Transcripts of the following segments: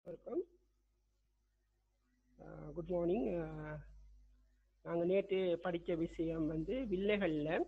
வணக்கம் good morning நாங்கள் நேற்று படித்த விஷயம் வந்து வில்லைகளில்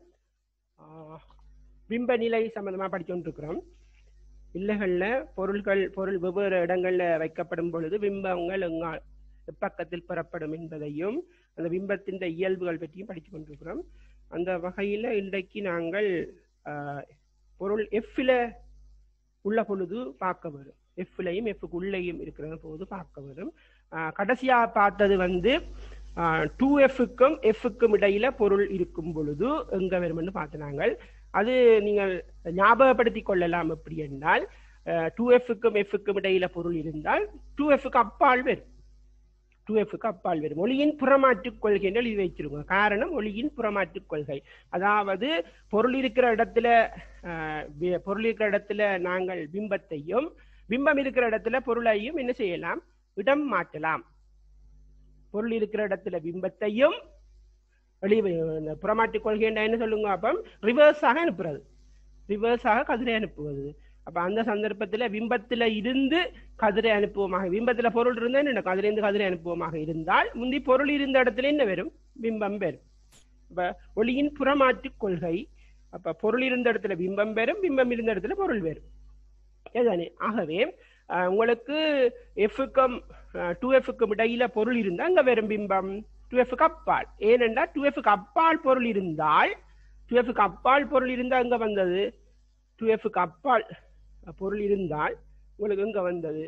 பிம்ப நிலை சம்மந்தமாக படிச்சுட்டு வில்லைகளில் பொருள்கள் பொருள் வெவ்வேறு இடங்களில் வைக்கப்படும் பொழுது பிம்பங்கள் எங்கா எப்பக்கத்தில் பெறப்படும் என்பதையும் அந்த பிம்பத்தின் இயல்புகள் பற்றியும் படித்து கொண்டிருக்கிறோம் அந்த வகையில் இன்றைக்கு நாங்கள் ஆஹ், பொருள் எஃப்ல உள்ள பொழுது பார்க்க வரும் எஃப்லையும் எஃப்க்கு உள்ளேயும் இருக்கிற போது பார்க்க வரும் ஆஹ், கடைசியா பார்த்தது வந்து டூ எஃப்க்கும் எஃப்க்கும் இடையில பொருள் இருக்கும் பொழுது எங்க வரும்னு பார்த்து நாங்கள் அது நீங்கள் ஞாபகப்படுத்திக் கொள்ளலாம் எப்படி என்றால் டூ எஃப்க்கும் எஃப்க்கும் இடையில பொருள் இருந்தால் டூ எஃப்க்கு அப்பால் வரும் டூ எஃப்க்கு அப்பால் வரும் ஒளியின் புறமாற்றுக் கொள்கை என்று எழுதி வச்சிருக்கோம் காரணம் ஒளியின் புறமாற்றுக் கொள்கை அதாவது பொருள் இருக்கிற இடத்துல ஆஹ், வி- பொருள் இருக்கிற இடத்துல நாங்கள் பிம்பத்தையும் பிம்பம் இருக்கிற இடத்துல பொருளையும் என்ன செய்யலாம் இடம் மாற்றலாம் பொருள் இருக்கிற இடத்துல பிம்பத்தையும் வெளி இந்த புறமாற்றுக் கொள்கை என்றா என்ன சொல்லுங்க அப்ப ரிவர்ஸாக அனுப்புறது ரிவர்ஸாக கதிரை அனுப்புவது அப்ப அந்த சந்தர்ப்பத்துல பிம்பத்துல இருந்து கதிரை அனுப்புவோமாக பிம்பத்துல பொருள் இருந்தா என்ன கதிரை இருந்து கதிரை அனுப்புவோமாக இருந்தால் முந்தி பொருள் இருந்த இடத்துல என்ன வரும் பிம்பம் வரும் அப்ப ஒளியின் புறமாற்றுக் கொள்கை அப்ப பொருள் இருந்த இடத்துல பிம்பம் பெறும் பிம்பம் இருந்த இடத்துல பொருள் வரும் இதுதானே ஆகவே அஹ், உங்களுக்கு எஃப்க்கும் டூ எஃப்க்கும் இடையில பொருள் இருந்தா அங்க வரும் பிம்பம் டூ எஃப்க்கு அப்பால் ஏனென்றா டூ எஃப்க்கு அப்பால் பொருள் இருந்தால் டூ எஃப்க்கு அப்பால் பொருள் இருந்தா அங்க வந்தது டூ எஃப்க்கு அப்பால் அஹ், பொருள் இருந்தால் உங்களுக்கு எங்க வந்தது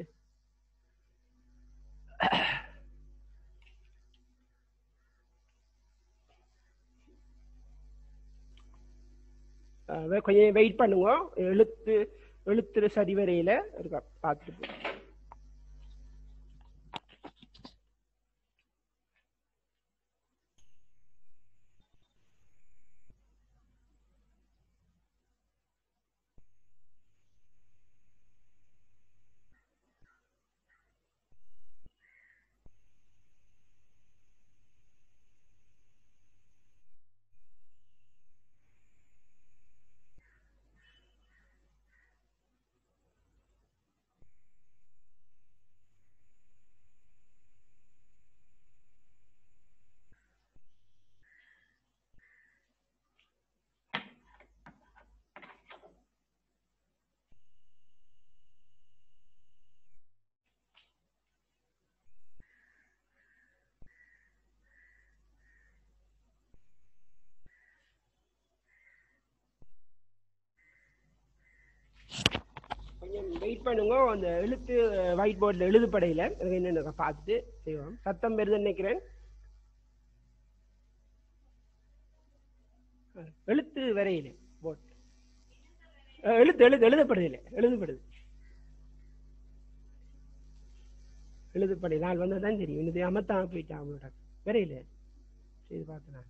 அஹ், வே- கொஞ்சம் வெயிட் பண்ணுங்க எழுத்து எழுத்துரு சரிவரையில இருக்கா பார்த்துட்டு போ. கொஞ்சம் வெயிட் பண்ணுங்க அந்த எழுத்து ஒயிட் போர்டில் எழுதுப்படையில் என்னென்ன பார்த்துட்டு செய்வோம் சத்தம் வருதுன்னு நினைக்கிறேன் அஹ், எழுத்து வரையில போர்ட் எழுத்து எழுத்து எழுதப்படுதில்லை எழுதப்படுது எழுதப்படை நாள் வந்தால் தான் தெரியும் இது அமத்தான் போயிட்டான் அவங்களோட வரையில செய்து பார்த்தேன்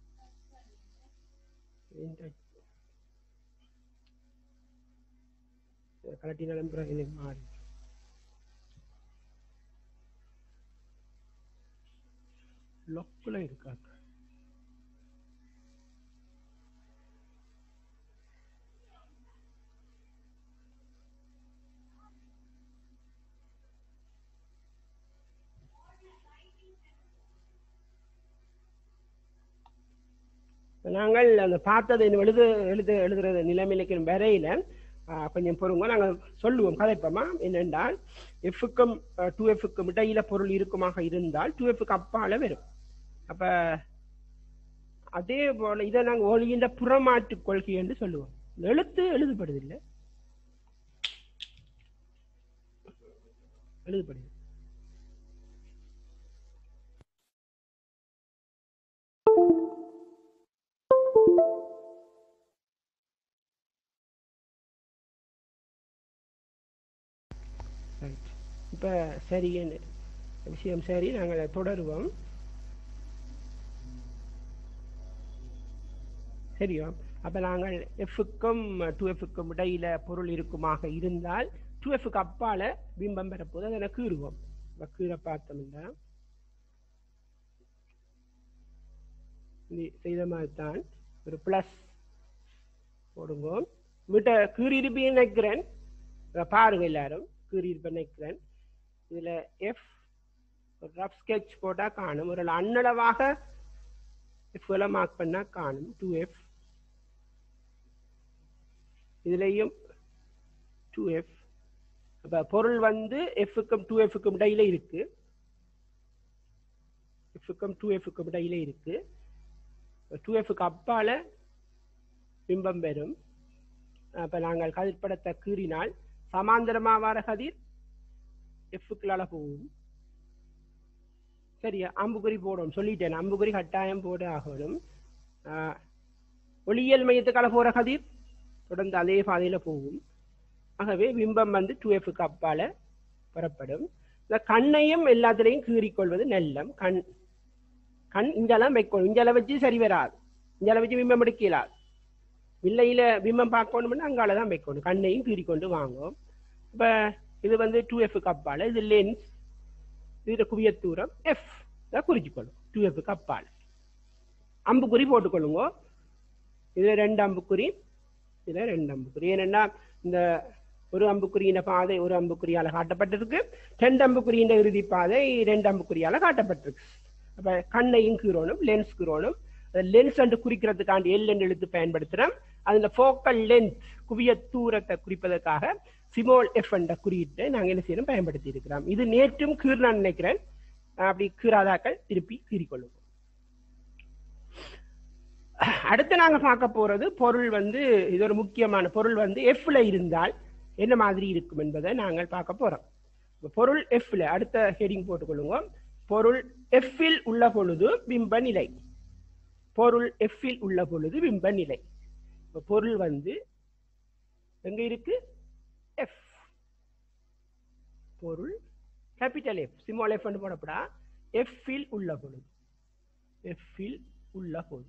கலட்டினாலும் பிறகு எனக்கு மாறி லொக்குல இருக்காங்க நாங்கள் அந்த பார்த்ததை இன்னும் எழுது எழுது எழுதுறது நிலைமைக்கு வரையில ஆ, கொஞ்சம் பொறுங்க நாங்கள் சொல்லுவோம் கதைப்போமா என்னென்றால் எஃப்க்கும் டூ எஃப்க்கும் இடையில பொருள் இருக்குமாக இருந்தால் டூ எஃப்க்கு அப்பால வரும் அப்ப அதே போல இதை நாங்கள் ஒளியின் புறமாற்று கொள்கை என்று சொல்லுவோம் எழுத்து எழுதப்படுதில்லை எழுதப்படுது ரைட் இப்போ சரி விஷயம் சரி நாங்கள் தொடருவோம் சரியோ அப்போ நாங்கள் எஃப்க்கும் டூ எஃப்க்கும் இடையில பொருள் இருக்குமாக இருந்தால் டூ எஃப்க்கு அப்பால பிம்பம் பெறப்போது அதை கீறுவோம் இப்போ கீழே பார்த்தோம்னா இது செய்த மாதிரி தான் ஒரு ப்ளஸ் போடுங்க வீட்டை கீறி இருப்பீங்கன்னு நினைக்கிறேன் இதை பாருங்க எல்லாரும் கீறி இருப்பேன்னு நினைக்கிறேன் இதுல எஃப் ஒரு ரஃப் ஸ்கெட்ச் போட்டா காணும் ஒரு அன்னளவாக எஃப்ல மார்க் பண்ணா காணும் டூ எஃப் இதுலயும் டூ எஃப் அப்ப பொருள் வந்து எஃப்க்கும் டூ எஃப்க்கும் இடையில இருக்கு எஃப்க்கும் டூ எஃப்க்கும் இடையில இருக்கு டூ எஃப்க்கு அப்பால பிம்பம் பெறும் அப்ப நாங்கள் கதிர்படத்தை கீறினால் சமாந்தரமா வர கதிர் எஃப்க்குள்ளால போகும் சரியா அம்புக்குறி போடும் சொல்லிட்டேன் அம்புக்குறி கட்டாயம் போட ஆகணும் ஆஹ், ஒளியியல் மையத்துக்கால போற கதிர் தொடர்ந்து அதே பாதையில போகும் ஆகவே பிம்பம் வந்து டூ எஃப்க்கு அப்பால பெறப்படும் இந்த கண்ணையும் எல்லாத்திலையும் கீறிக்கொள்வது நல்லம் கண் கண் இஞ்செல்லாம் வைக்கணும் இஞ்சலை வச்சு சரி வராது இஞ்சலை வச்சு பிம்பம் எடுக்கலாது வில்லையில பிம்பம் பார்க்கணும்னா அங்கால தான் வைக்கணும் கண்ணையும் கீறிக்கொண்டு வாங்கும் இப்ப இது வந்து டூ எஃப்க்கு அப்பால இது லென்ஸ் இதுல குவிய தூரம் எஃப் குறிச்சுக்கொள்ளும் டூ எஃப்க்கு அப்பால அம்புக்குறி போட்டுக்கொள்ளுங்க இதுல ரெண்டு அம்புக்குறி இதுல ரெண்டு அம்புக்குறி ஏனென்னா இந்த ஒரு அம்புக்குறியின் பாதை ஒரு அம்புக்குறியால காட்டப்பட்டிருக்கு ரெண்டு அம்புக்குறியின் இறுதி பாதை ரெண்டு அம்புக்குறியால காட்டப்பட்டிருக்கு அப்ப கண்ணையும் கீறணும் லென்ஸ் கீறணும் லென்ஸ் என்று குறிக்கிறதுக்காண்டி எல் என்று எழுத்து பயன்படுத்துறோம் அதுல ஃபோக்கல் லென்த் குவிய தூரத்தை குறிப்பதற்காக சிமோல் எஃப் என்ற குறியீட்டை நாங்க என்ன செய்யணும் பயன்படுத்தி இருக்கிறோம் இது நேற்றும் கீர் நான் நினைக்கிறேன் அப்படி கீறாதாக்கள் திருப்பி கீறிக்கொள்ளும் அடுத்து நாங்க பார்க்க போறது பொருள் வந்து இது ஒரு முக்கியமான பொருள் வந்து எஃப்ல இருந்தால் என்ன மாதிரி இருக்கும் என்பதை நாங்கள் பார்க்க போறோம் இப்ப பொருள் எஃப்ல அடுத்த ஹெடிங் போட்டுக்கொள்ளுங்க பொருள் எஃப்பில் உள்ள பொழுது பிம்ப நிலை பொருள் எஃப்பில் உள்ள பொழுது பிம்ப நிலை இப்ப பொருள் வந்து எங்க இருக்கு எஃப் பொருள் கேபிட்டல் எஃப் சிமால் எஃப் போடப்படா எஃப்பில் உள்ள பொழுது எஃப்பில் உள்ள பொழுது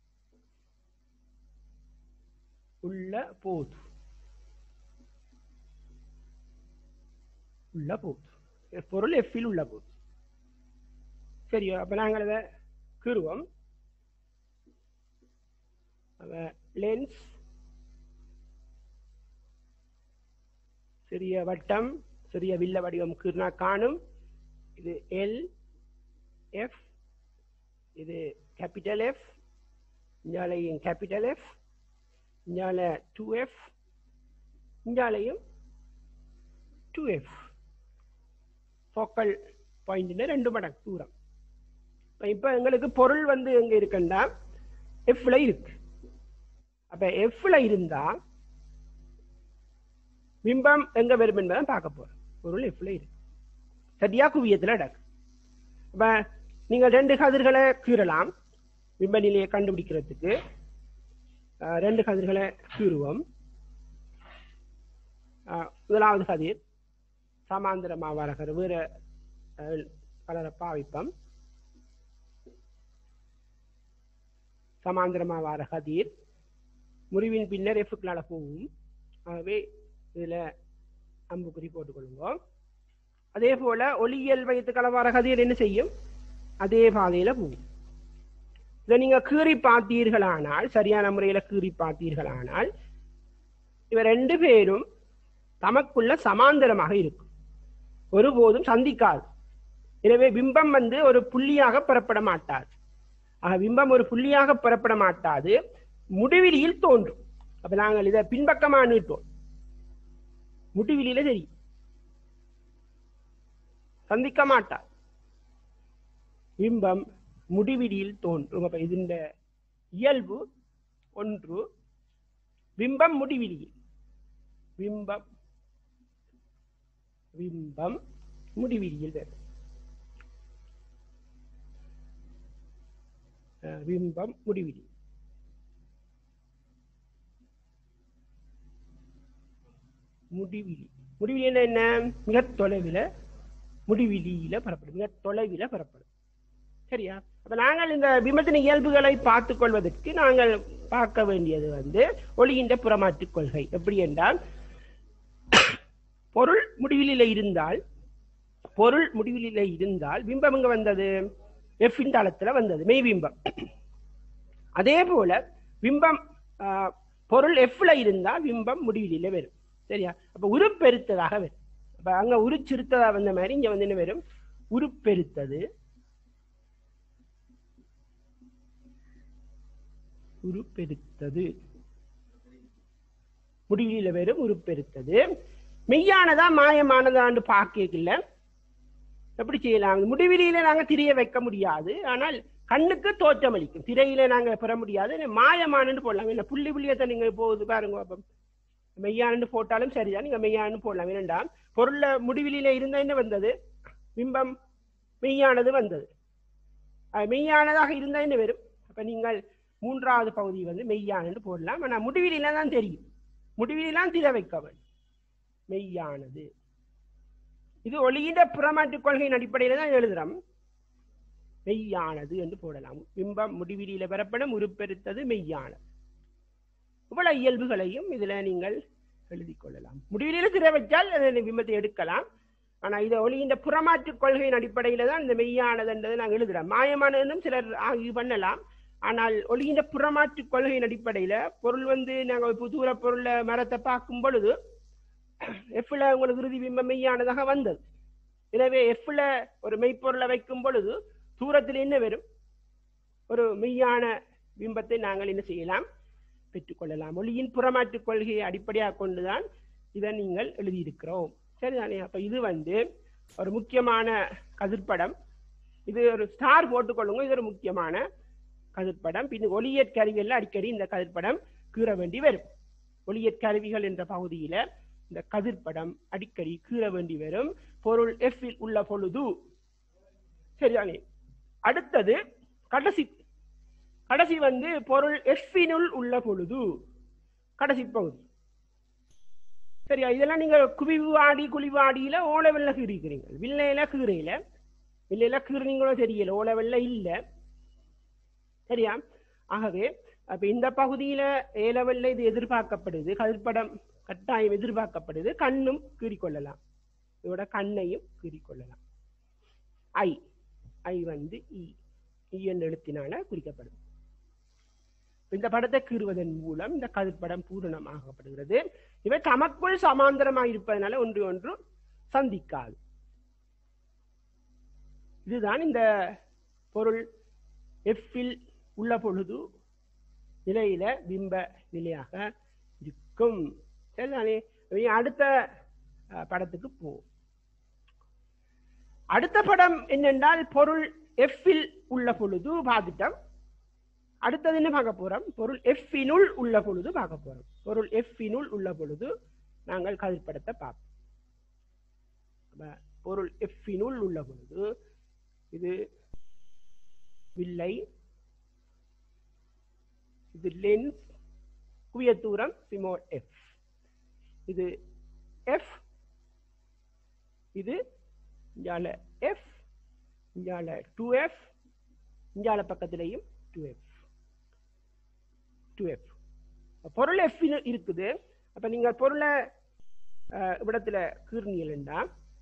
உள்ள போது உள்ள போது பொருள் எஃப்பில் உள்ள போது சரியோ அப்ப நாங்கள் அதை கீறுவோம் லென்ஸ் சிறிய வட்டம் சிறிய வில்ல வடிவம் கீர்னா காணும் இது எல் எஃப் இது கேபிட்டல் எஃப் இஞ்சாலையும் கேபிட்டல் எஃப் இஞ்சால டூ எஃப் இஞ்சாலையும் டூ எஃப் ஃபோக்கல் பாயிண்ட்ல ரெண்டு மடங்கு தூரம் இப்போ எங்களுக்கு பொருள் வந்து எங்க இருக்குன்னா எஃப்ல இருக்கு அப்ப எஃப்ல இருந்தா பிம்பம் எங்க வரும் என்பதை பார்க்க போறோம் பொருள் எஃப்ல இருக்கு சரியா குவியத்துல அடக்கு அப்ப நீங்க ரெண்டு கதிர்களை கீறலாம் பிம்ப நிலையை கண்டுபிடிக்கிறதுக்கு அஹ், ரெண்டு கதிர்களை கீறுவோம் அஹ், முதலாவது கதிர் சமாந்திரமா வர வேற கலரை பாவிப்போம் சமாந்திரமா வர கதிர் முறிவின் பின்னர் எஃப்க்குள்ளால போகும் ஆகவே இதுல அம்புக்குறி போட்டுக்கொள்ளுங்க அதே போல ஒளியியல் வயத்துக்கள வர கதிர் என்ன செய்யும் அதே பாதையில போகும் இதை நீங்க கீறி பார்த்தீர்களானால் சரியான முறையில கீறி பார்த்தீர்களானால் இவ ரெண்டு பேரும் தமக்குள்ள சமாந்தரமாக இருக்கும் ஒருபோதும் சந்திக்காது எனவே பிம்பம் வந்து ஒரு புள்ளியாக பெறப்பட மாட்டாது ஆக பிம்பம் ஒரு புள்ளியாக பெறப்பட மாட்டாது முடிவிலியில் தோன்றும் அப்ப நாங்கள் இதை பின்பக்கமா நீட்டோம் முடிவிலியில சரி சந்திக்க மாட்டார் பிம்பம் முடிவிலியில் தோன்றும் அப்ப இதன் இயல்பு ஒன்று பிம்பம் முடிவிலியில் பிம்பம் பிம்பம் முடிவிலியில் வேறு அஹ் பிம்பம் முடிவிலி முடிவிலி முடிவிலி என்ன என்ன மிக தொலைவில் முடிவிலியில பெறப்படும் மிக தொலைவில் பெறப்படும் சரியா அப்ப நாங்கள் இந்த பிம்பத்தின் இயல்புகளை பார்த்துக் கொள்வதற்கு நாங்கள் பார்க்க வேண்டியது வந்து ஒளிகின்ற புறமாற்றுக் கொள்கை எப்படி என்றால் பொருள் முடிவிலில இருந்தால் பொருள் முடிவிலில இருந்தால் பிம்பம் எங்க வந்தது எஃபின் தளத்துல வந்தது மெய் பிம்பம் அதே போல பிம்பம் ஆஹ், பொருள் எஃப்ல இருந்தால் பிம்பம் முடிவிலில வரும் சரியா அப்ப உருப்பெருத்ததாக வரும் அப்ப அங்க உருச்சிறுத்ததா வந்த மாதிரி இங்க வந்து என்ன வரும் உருப்பெருத்தது உருப்பெருத்தது முடிவில வெறும் உருப்பெருத்தது மெய்யானதா மாயமானதான்னு பார்க்கல எப்படி செய்யலாம் முடிவிலியில நாங்க திரைய வைக்க முடியாது ஆனால் கண்ணுக்கு தோற்றம் அளிக்கும் திரையில நாங்க பெற முடியாது மாயமானன்னு போடலாம் இல்ல புள்ளி புள்ளியத்தை நீங்க போகுது பாருங்க அப்ப மெய்யானன்னு போட்டாலும் சரிதான் நீங்க மெய்யானு போடலாம் ஏனென்றால் பொருள்ல முடிவிலியில இருந்த என்ன வந்தது பிம்பம் மெய்யானது வந்தது அது மெய்யானதாக இருந்தா என்ன வரும் அப்ப நீங்கள் மூன்றாவது பகுதி வந்து மெய்யானன்னு போடலாம் ஆனா முடிவிலில தான் தெரியும் முடிவிலாம் திரை வைக்க வேண்டும் மெய்யானது இது ஒளியிட புறமாற்று கொள்கையின் அடிப்படையில தான் எழுதுறோம் மெய்யானது என்று போடலாம் பிம்பம் முடிவிலியில பெறப்படும் உருப்பெருத்தது மெய்யானது இவ்வளவு இயல்புகளையும் இதுல நீங்கள் எழுதிக் கொள்ளலாம் முடிவிலியில திரை வச்சால் அதை பிம்பத்தை எடுக்கலாம் ஆனா இதை ஒளியின் புறமாற்று கொள்கையின் அடிப்படையில தான் இந்த மெய்யானதுன்றதை நாங்கள் எழுதுறோம் மாயமானதுன்னு சிலர் ஆய்வு பண்ணலாம் ஆனால் ஒளியின் புறமாற்று கொள்கையின் அடிப்படையில பொருள் வந்து நாங்கள் இப்போ தூர பொருள்ல மரத்தை பார்க்கும் பொழுது எஃப்ல உங்களுக்கு இறுதி பிம்பம் மெய்யானதாக வந்தது எனவே எஃப்ல ஒரு மெய்ப்பொருளை வைக்கும் பொழுது தூரத்தில் என்ன வரும் ஒரு மெய்யான பிம்பத்தை நாங்கள் என்ன செய்யலாம் பெற்றுக்கொள்ளலாம் ஒளியின் புறமாற்று கொள்கையை அடிப்படையாக கொண்டுதான் இதை நீங்கள் எழுதியிருக்கிறோம் சரிதானே அப்ப இது வந்து ஒரு முக்கியமான கதிர்ப்படம் இது ஒரு ஸ்டார் போட்டுக்கொள்ளுங்க இது ஒரு முக்கியமான கதிர்ப்படம் பின் ஒளியற் கருவிகள் அடிக்கடி இந்த கதிர்ப்படம் கீற வேண்டி வரும் ஒளியற் கருவிகள் என்ற பகுதியில இந்த கதிர்ப்படம் அடிக்கடி கீற வேண்டி வரும் பொருள் F இல் உள்ள பொழுது சரிதானே அடுத்தது கடைசி கடைசி வந்து பொருள் எஃபினுள் உள்ள பொழுது கடைசி பகுதி சரியா இதெல்லாம் நீங்க குவிவாடி குழிவாடியில ஓலவெல்ல கீறிக்கிறீங்க வில்லையில கீரையில வில்லையில கீறினீங்களோ தெரியல ஓலவெல்ல இல்ல சரியா ஆகவே அப்ப இந்த பகுதியில ஏலவெல்ல இது எதிர்பார்க்கப்படுது கதிர்படம் கட்டாயம் எதிர்பார்க்கப்படுது கண்ணும் கீறிக்கொள்ளலாம் இதோட கண்ணையும் கீறிக்கொள்ளலாம் ஐ ஐ வந்து இ இ என்ற எழுத்தினால குறிக்கப்படுது இந்த படத்தை கீறுவதன் மூலம் இந்த கதிர்படம் பூரணமாகப்படுகிறது இவை தமக்குள் சமாந்தரமாக இருப்பதனால ஒன்று ஒன்று சந்திக்காது இதுதான் இந்த பொருள் எஃப்பில் உள்ள பொழுது நிலையில பிம்ப நிலையாக இருக்கும் சரிதானே இனி அடுத்த அஹ், படத்துக்கு போ அடுத்த படம் என்னென்றால் பொருள் எஃப்பில் உள்ள பொழுது பார்த்துட்டோம் அடுத்தது என்ன பார்க்க போறோம் பொருள் எஃப்பினுள் உள்ள பொழுது பார்க்க போறோம் பொருள் எஃப்பினுள் உள்ள பொழுது நாங்கள் கதிர்படத்தை பார்ப்போம் அப்ப பொருள் எஃப்பினுள் உள்ள பொழுது இது வில்லை இது லென்ஸ் குவிய தூரம் சிமோல் எஃப் இது எஃப் இது இங்கால எஃப் இங்கால டூ எஃப் இங்கால பக்கத்திலையும் டூ எஃப் டூ எஃப் பொருள் எஃப் இருக்குது அப்ப நீங்க பொருளை அஹ், இவ்விடத்துல கீர்னீங்கன்னா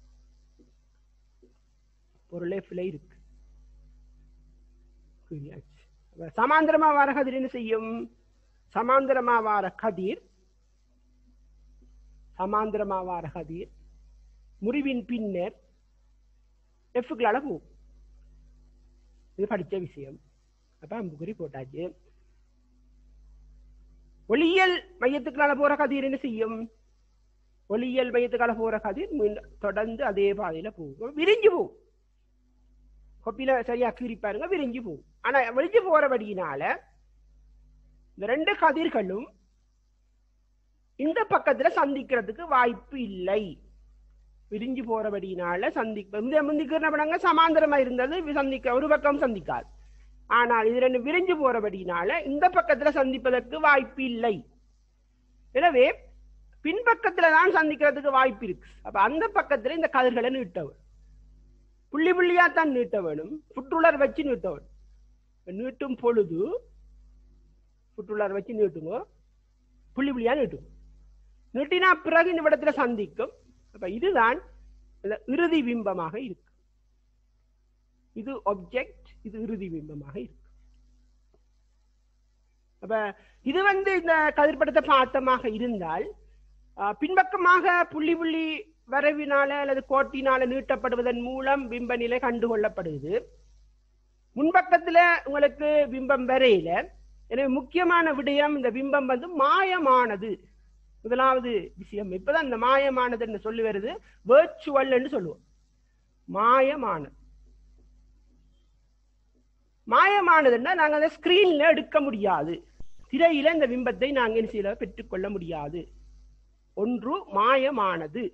பொருள் எஃப்ல இருக்கு கீறியாச்சு அப்ப சமாந்தரமா வார கதிர் என்ன செய்யும் சமாந்தரமா வார கதிர் சமாந்தரமா வார கதிர் முறிவின் பின்னர் எஃப்களால போகும் இது படிச்ச விஷயம் அப்ப அம்புக்குறி போட்டாச்சு ஒளியியல் மையத்துக்குள்ளால போற கதிர் என்ன செய்யும் ஒளியியல் மையத்துக்கால போற கதிர் மீண்டும் தொடர்ந்து அதே பாதையில போகும் விரிஞ்சு போகும் கொப்பில சரியா கீறி பாருங்க விரிஞ்சு போகும் ஆனா விரிஞ்சு போறபடியினால இந்த ரெண்டு கதிர்களும் இந்த பக்கத்துல சந்திக்கிறதுக்கு வாய்ப்பு இல்லை விரிஞ்சு போறபடியினால சந்திக்க இந்த முந்திக்கிற படங்க சமாந்தரமா இருந்தது வி- சந்திக்க ஒரு பக்கம் சந்திக்காது ஆனால் இது ரெண்டு விரிஞ்சு போறபடியினால இந்த பக்கத்துல சந்திப்பதற்கு வாய்ப்பு இல்லை எனவே பின்பக்கத்துல தான் சந்திக்கிறதுக்கு வாய்ப்பு இருக்கு அப்ப அந்த பக்கத்துல இந்த கதிர்களை நீட்டவன் புள்ளி புள்ளியா தான் நீட்ட வேணும் புற்றுலர் வச்சு நீட்ட வேணும் நீட்டும் பொழுது புற்றுலர் வச்சு நீட்டுங்க புள்ளி புள்ளியா நீட்டும் நீட்டினா பிறகு இந்த இடத்துல சந்திக்கும் அப்ப இதுதான் இந்த இறுதி பிம்பமாக இருக்கு இது ஒப்ஜெக்ட் இது இறுதி பிம்பமாக இருக்கு அப்ப இது வந்து இந்த கதிர்படத்தை பார்த்தமாக இருந்தால் ஆஹ், பின்பக்கமாக புள்ளி புள்ளி வரைவினால அல்லது கோட்டினால நீட்டப்படுவதன் மூலம் பிம்ப நிலை கண்டுகொள்ளப்படுது முன்பக்கத்துல உங்களுக்கு பிம்பம் வரையில எனவே முக்கியமான விடயம் இந்த பிம்பம் வந்து மாயமானது முதலாவது விஷயம் இப்பதான் இந்த மாயமானதுன்னு சொல்லி வருது வேர்ச்சுவல் சொல்லுவோம் மாயமானது மாயமானதுன்னா நாங்க அதை ஸ்கிரீன்ல எடுக்க முடியாது திரையில இந்த பிம்பத்தை நாங்க என்ன செய்யல பெற்றுக்கொள்ள முடியாது ஒன்று மாயமானது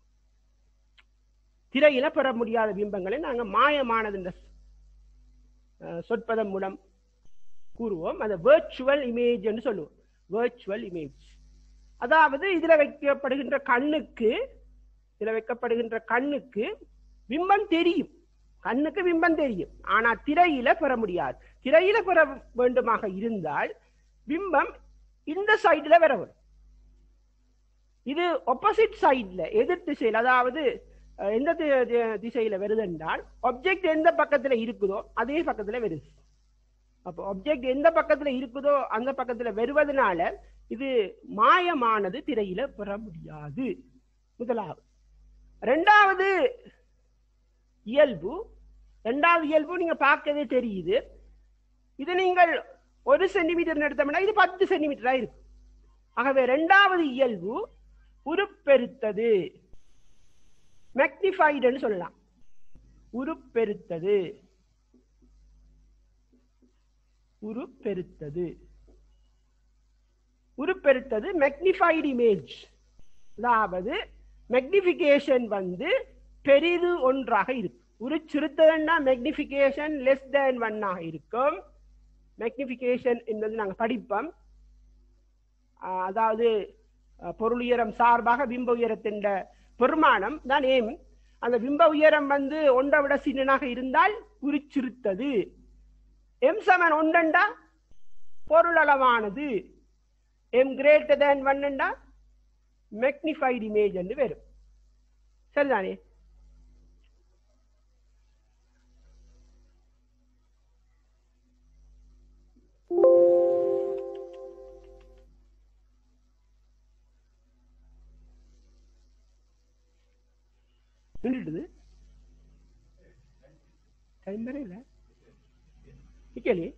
திரையில பெற முடியாத பிம்பங்களை நாங்க மாயமானது என்ற அஹ், சொற்பதம் மூலம் கூறுவோம் அந்த வேர்ச்சுவல் இமேஜ் என்று சொல்லுவோம் வேர்ச்சுவல் இமேஜ் அதாவது இதுல வைக்கப்படுகின்ற கண்ணுக்கு இதுல வைக்கப்படுகின்ற கண்ணுக்கு பிம்பம் தெரியும் கண்ணுக்கு பிம்பம் தெரியும் ஆனா திரையில பெற முடியாது திரையில பெற வேண்டுமாக இருந்தால் பிம்பம் இந்த சைடுல வர வரும் இது ஆப்போசிட் சைடுல எதிர் திசையில் அதாவது அஹ், எந்த தி- தி- திசையில வருது என்றால் ஆப்ஜெக்ட் எந்த பக்கத்துல இருக்குதோ அதே பக்கத்துல வருது அப்போ ஆப்ஜெக்ட் எந்த பக்கத்துல இருக்குதோ அந்த பக்கத்துல வருவதனால இது மாயமானது திரையில பெற முடியாது முதலாவது ரெண்டாவது இயல்பு ரெண்டாவது இயல்பு நீங்க பார்க்கவே தெரியுது இது நீங்கள் ஒரு சென்டிமீட்டர் எடுத்தோம்னா இது பத்து சென்டிமீட்டரா இருக்கு ஆகவே ரெண்டாவது இயல்பு உருப்பெருத்தது மேக்னிஃபைடுன்னு சொல்லலாம் உருப்பெருத்தது உருப்பெருத்தது உருப்பெருத்தது மேக்னிஃபைடு இமேஜ் அதாவது மேக்னிஃபிகேஷன் வந்து பெரிது ஒன்றாக இருக்கும் உருச்சிறுத்ததுன்னா மேக்னிஃபிகேஷன் லெஸ் தேன் ஒன்னாக இருக்கும் மேக்னிஃபிகேஷன் என்பது நாங்கள் படிப்போம் ஆஹ் அதாவது அஹ், பொருள் உயரம் சார்பாக பிம்ப உயரத்தின் பெருமானம் தான் ஏம் அந்த பிம்ப உயரம் வந்து ஒன்றை விட சின்னனாக இருந்தால் உரிச்சிருத்தது எம் சமன் ஒன்றண்டா பொருள் அளவானது எம் கிரேட்டர் தேன் ஒன்னண்டா மெக்னிஃபைடு இமேஜ் என்று வரும் சரிதானே நின்றுட்டுது டைம் வரை இல்லை நிக்கலி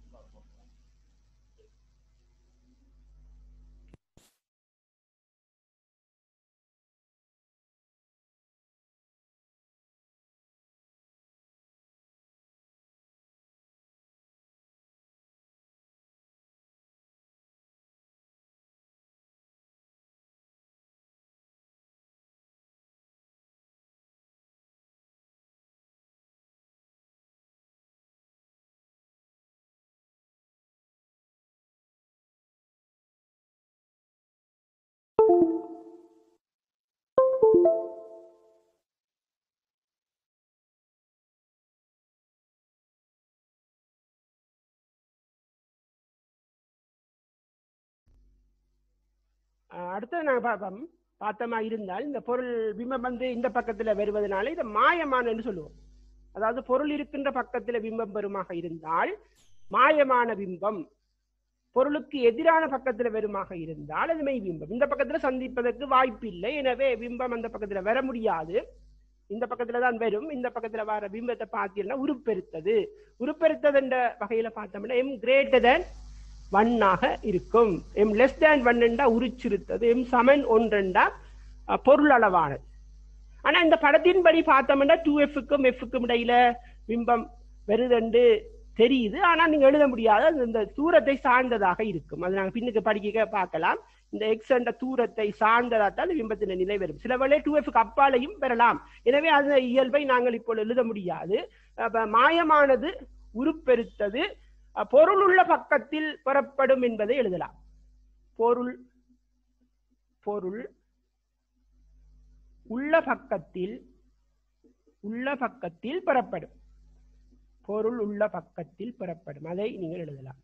அஹ் அடுத்தது நாங்க பார்ப்போம் பார்த்தமா இருந்தால் இந்த பொருள் பிம்பம் வந்து இந்த பக்கத்துல வருவதனால இதை மாயமான என்று சொல்லுவோம் அதாவது பொருள் இருக்கின்ற பக்கத்துல பிம்பம் பெருமாக இருந்தால் மாயமான பிம்பம் பொருளுக்கு எதிரான பக்கத்துல வருமாக இருந்தால் அது மெய் பிம்பம் இந்த பக்கத்துல சந்திப்பதற்கு வாய்ப்பு இல்லை எனவே பிம்பம் அந்த பக்கத்துல வர முடியாது இந்த பக்கத்துல தான் வரும் இந்த பக்கத்துல வர பிம்பத்தை பார்த்தீங்கன்னா உருப்பெருத்தது உருப்பெருத்தது என்ற வகையில பார்த்தோம்னா எம் கிரேட்டர் தேன் ஒன்னாக இருக்கும் எம் லெஸ் தேன் ஒன்னுண்டா உரிச்சிருத்தது எம் சமன் ஒன்றெண்டா அஹ், பொருள் அளவானது ஆனா இந்த படத்தின்படி பார்த்தோம்னா டூ எஃப்க்கும் எஃப்க்கும் இடையில பிம்பம் வருதுண்டு தெரியுது ஆனா நீங்க எழுத முடியாது அது இந்த தூரத்தை சார்ந்ததாக இருக்கும் அது நாங்க பின்னுக்கு படிக்க பார்க்கலாம் இந்த எக்ஸ் என்ற தூரத்தை சார்ந்ததா தான் இந்த பிம்பத்தின் நிலை வரும் சில வேளை டூ எஃப்க்கு அப்பாலையும் பெறலாம் எனவே அந்த இயல்பை நாங்கள் இப்போ எழுத முடியாது அப்ப மாயமானது உருப்பெருத்தது அஹ், பொருள் உள்ள பக்கத்தில் பெறப்படும் என்பதை எழுதலாம் பொருள் பொருள் உள்ள பக்கத்தில் உள்ள பக்கத்தில் பெறப்படும் பொருள் உள்ள பக்கத்தில் பெறப்படும் அதை நீங்கள் எழுதலாம்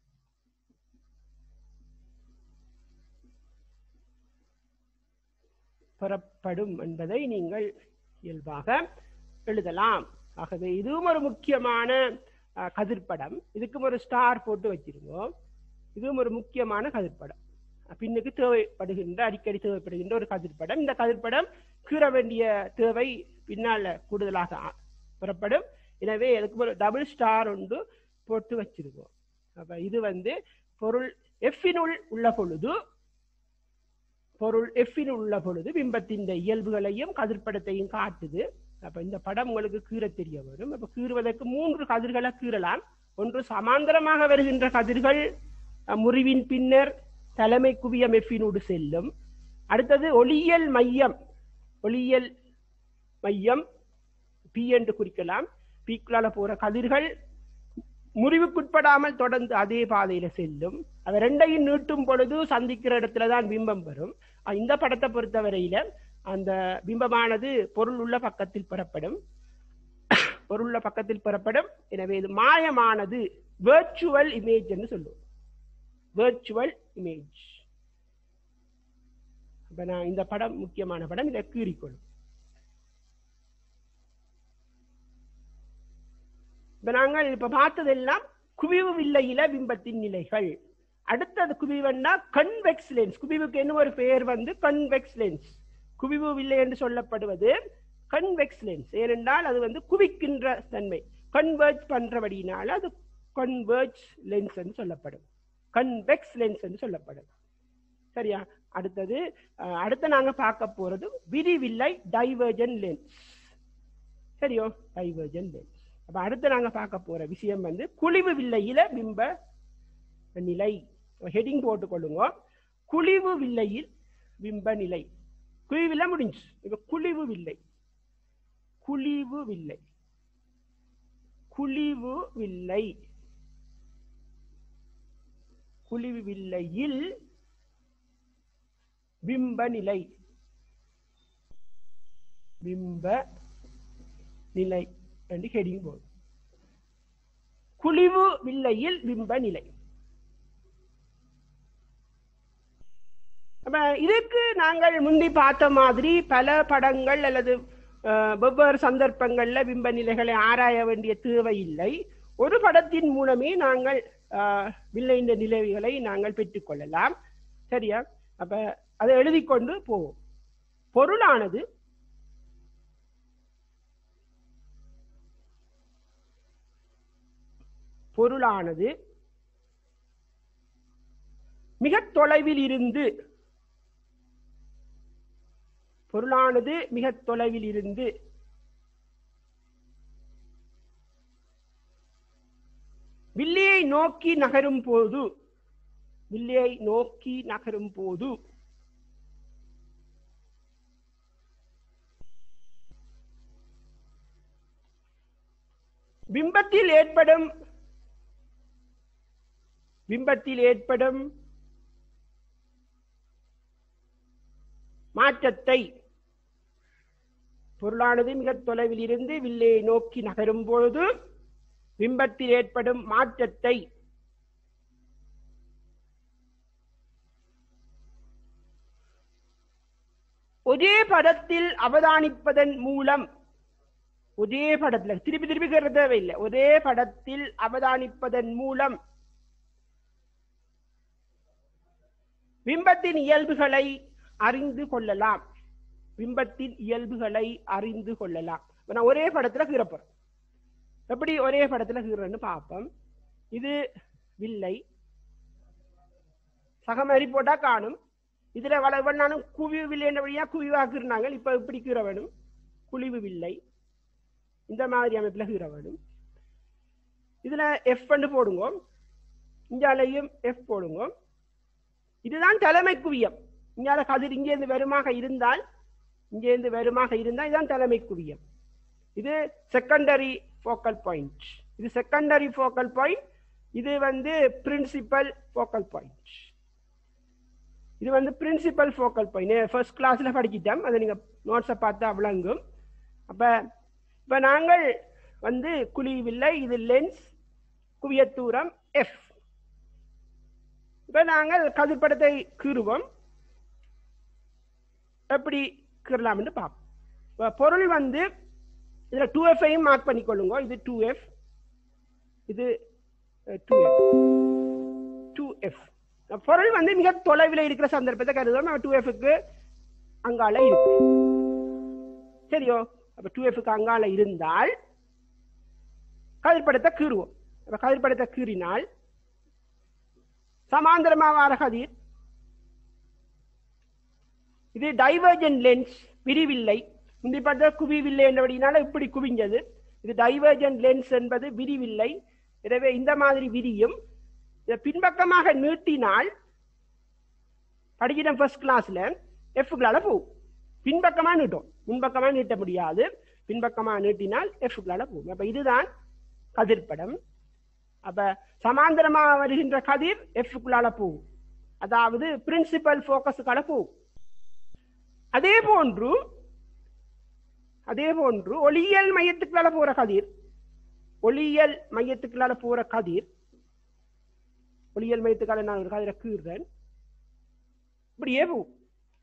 பெறப்படும் என்பதை நீங்கள் இயல்பாக எழுதலாம் ஆகவே இதுவும் ஒரு முக்கியமான அஹ், கதிர்ப்படம் இதுக்கும் ஒரு ஸ்டார் போட்டு வச்சிருக்கோம் இதுவும் ஒரு முக்கியமான கதிர்ப்படம் பின்னுக்கு தேவைப்படுகின்ற அடிக்கடி தேவைப்படுகின்ற ஒரு கதிர்ப்படம் இந்த கதிர்ப்படம் கீற வேண்டிய தேவை பின்னால கூடுதலாக ஆ- பெறப்படும் எனவே அதுக்கு ஒரு டபுள் ஸ்டார் ஒன்று போட்டு வச்சிருக்கோம் அப்ப இது வந்து பொருள் எஃபினுள் உள்ள பொழுது பொருள் எஃபினுள் உள்ள பொழுது பிம்பத்தின் இயல்புகளையும் கதிர்ப்படத்தையும் காட்டுது அப்ப இந்த படம் உங்களுக்கு கீற தெரிய வரும் அப்ப கீறுவதற்கு மூன்று கதிர்களை கீறலாம் ஒன்று சமாந்தரமாக வருகின்ற கதிர்கள் அஹ், முறிவின் பின்னர் தலைமை குவியம் எஃபினோடு செல்லும் அடுத்தது ஒளியியல் மையம் ஒளியியல் மையம் பி என்று குறிக்கலாம் பீக்குள்ளால போற கதிர்கள் முறிவுக்குட்படாமல் தொடர்ந்து அதே பாதையில செல்லும் அவை ரெண்டையும் நீட்டும் பொழுது சந்திக்கிற இடத்துல தான் பிம்பம் வரும் அஹ் இந்த படத்தை பொறுத்தவரையில அந்த பிம்பமானது பொருள் உள்ள பக்கத்தில் பெறப்படும் பொருள் உள்ள பக்கத்தில் பெறப்படும் எனவே இது மாயமானது வேர்ச்சுவல் இமேஜ் என்று சொல்லுவோம் வேர்ச்சுவல் இமேஜ் அப்ப நான் இந்த படம் முக்கியமான படம் இதை கீறிக்கொள்ளும் இப்ப நாங்கள் இப்ப பார்த்ததெல்லாம் குவிவு வில்லையில பிம்பத்தின் நிலைகள் அடுத்தது குவிவுன்னா கன்வெக்ஸ் லென்ஸ் குவிவுக்கு என்ன ஒரு பெயர் வந்து கன்வெக்ஸ் லென்ஸ் குவிவு வில்லை என்று சொல்லப்படுவது கன்வெக்ஸ் லென்ஸ் ஏனென்றால் அது வந்து குவிக்கின்ற தன்மை கன்வெர்ஜ் பண்றபடினால அது கன்வெர்ஜ் லென்ஸ் என்று சொல்லப்படும் கன்வெக்ஸ் லென்ஸ் என்று சொல்லப்படும் சரியா அடுத்தது அஹ், அடுத்து நாங்க பார்க்க போறது விரிவில்லை டைவர்ஜன் லென்ஸ் சரியோ டைவர்ஜன் லென்ஸ் அப்ப அடுத்து நாங்க பார்க்க போற விஷயம் வந்து குழிவு வில்லையில பிம்ப நிலை ஹெட்டிங் போட்டுக்கொள்ளுங்க குழிவு வில்லையில் பிம்ப நிலை குழிவில்லை முடிஞ்சு இப்ப குழிவு வில்லை குழிவு வில்லை குழிவு வில்லை குழிவு வில்லையில் பிம்ப நிலை பிம்ப நிலை என்று ஹெடிங் போடும் குழிவு வில்லையில் பிம்ப நிலை அப்ப இதுக்கு நாங்கள் முந்தி பார்த்த மாதிரி பல படங்கள் அல்லது அஹ், வெவ்வேறு சந்தர்ப்பங்கள்ல பிம்ப நிலைகளை ஆராய வேண்டிய தேவையில்லை ஒரு படத்தின் மூலமே நாங்கள் அஹ், வில்லையின் நிலைகளை நாங்கள் பெற்றுக்கொள்ளலாம் சரியா அப்ப அதை எழுதி கொண்டு போவோம் பொருளானது பொருளானது மிக தொலைவில் இருந்து பொருளானது மிக தொலைவில் இருந்து வில்லியை நோக்கி நகரும் போது வில்லியை நோக்கி நகரும் போது பிம்பத்தில் ஏற்படும் பிம்பத்தில் ஏற்படும் மாற்றத்தை பொருளானது மிக தொலைவில் இருந்து வில்லையை நோக்கி நகரும் பொழுது பிம்பத்தில் ஏற்படும் மாற்றத்தை ஒரே படத்தில் அவதானிப்பதன் மூலம் ஒரே படத்துல திருப்பி திருப்பி கேட்க தேவையில்லை ஒரே படத்தில் அவதானிப்பதன் மூலம் பிம்பத்தின் இயல்புகளை அறிந்து கொள்ளலாம் பிம்பத்தின் இயல்புகளை அறிந்து கொள்ளலாம் இப்ப நான் ஒரே படத்துல கீறப்போறேன் எப்படி ஒரே படத்துல கீறன்னு பார்ப்போம் இது வில்லை சகமரி போட்டா காணும் இதுல வளவண்ணானும் குவிவு வில்லை என்றபடியா குவிவாக்குறாங்க இப்ப இப்படி கீற வேணும் குழிவு வில்லை இந்த மாதிரி அமைப்புல கீற வேணும் இதுல எஃப் பண்ணு போடுங்க இங்காலையும் எஃப் போடுங்க இதுதான் தலைமை குவியம் இங்கால கதிர் இங்கேருந்து வருமாக இருந்தால் இங்கேருந்து வருமாக இருந்தால் இதுதான் தலைமை குவியம் இது செகண்டரி ஃபோக்கல் பாயிண்ட் இது செகண்டரி ஃபோக்கல் பாயிண்ட் இது வந்து பிரின்சிபல் ஃபோக்கல் பாயிண்ட் இது வந்து பிரின்சிபல் ஃபோக்கல் பாயிண்ட் ஃபர்ஸ்ட் கிளாஸ்ல படிச்சிட்டோம் அதை நீங்க நோட்ஸை பார்த்தா விளங்கும் அப்ப இப்ப நாங்கள் வந்து குழிவில்லை இது லென்ஸ் குவியத்தூரம் எஃப் இப்ப நாங்கள் கதிர்படத்தை கீறுவோம் எப்படி கீறலாம் என்று பார்ப்போம் இப்ப பொருள் வந்து இதுல டூ எஃப்ஐயும் மார்க் பண்ணிக்கொள்ளுங்க இது டூ எஃப் இது டூ எஃப் டூ எஃப் பொருள் வந்து மிக தொலைவில் இருக்கிற சந்தர்ப்பத்தை கருதுவோம் டூ எஃப்க்கு அங்கால இருக்கு சரியோ அப்ப டூ எஃப்க்கு அங்கால இருந்தால் கதிர்படத்தை கீறுவோம் அப்ப கதிர்படத்தை கீறினால் சமாந்தரமா வார கதிர் இது டைவர்ஜென்ட் லென்ஸ் விரிவில்லை முந்தி பார்த்தா குவிவில்லை என்றபடினால இப்படி குவிஞ்சது இது டைவர்ஜென்ட் லென்ஸ் என்பது விரிவில்லை எனவே இந்த மாதிரி விரியும் இதை பின்பக்கமாக நீட்டினால் படிக்கிற ஃபர்ஸ்ட் கிளாஸ்ல எஃப்களால போகும் பின்பக்கமா நீட்டும் முன்பக்கமா நீட்ட முடியாது பின்பக்கமா நீட்டினால் எஃப்களால போகும் அப்ப இதுதான் கதிர்படம் அப்ப சமாந்தரமா வருகின்ற கதிர் எஃப்குள்ளால போகும் அதாவது பிரின்சிபல் போக்கஸுக்கால போகும் அதே போன்று அதே போன்று ஒளியியல் மையத்துக்குள்ளால போற கதிர் ஒளியியல் மையத்துக்குள்ளால போற கதிர் ஒளியியல் மையத்துக்கால நான் ஒரு கதிரை கீறுறேன் இப்படியே போகும்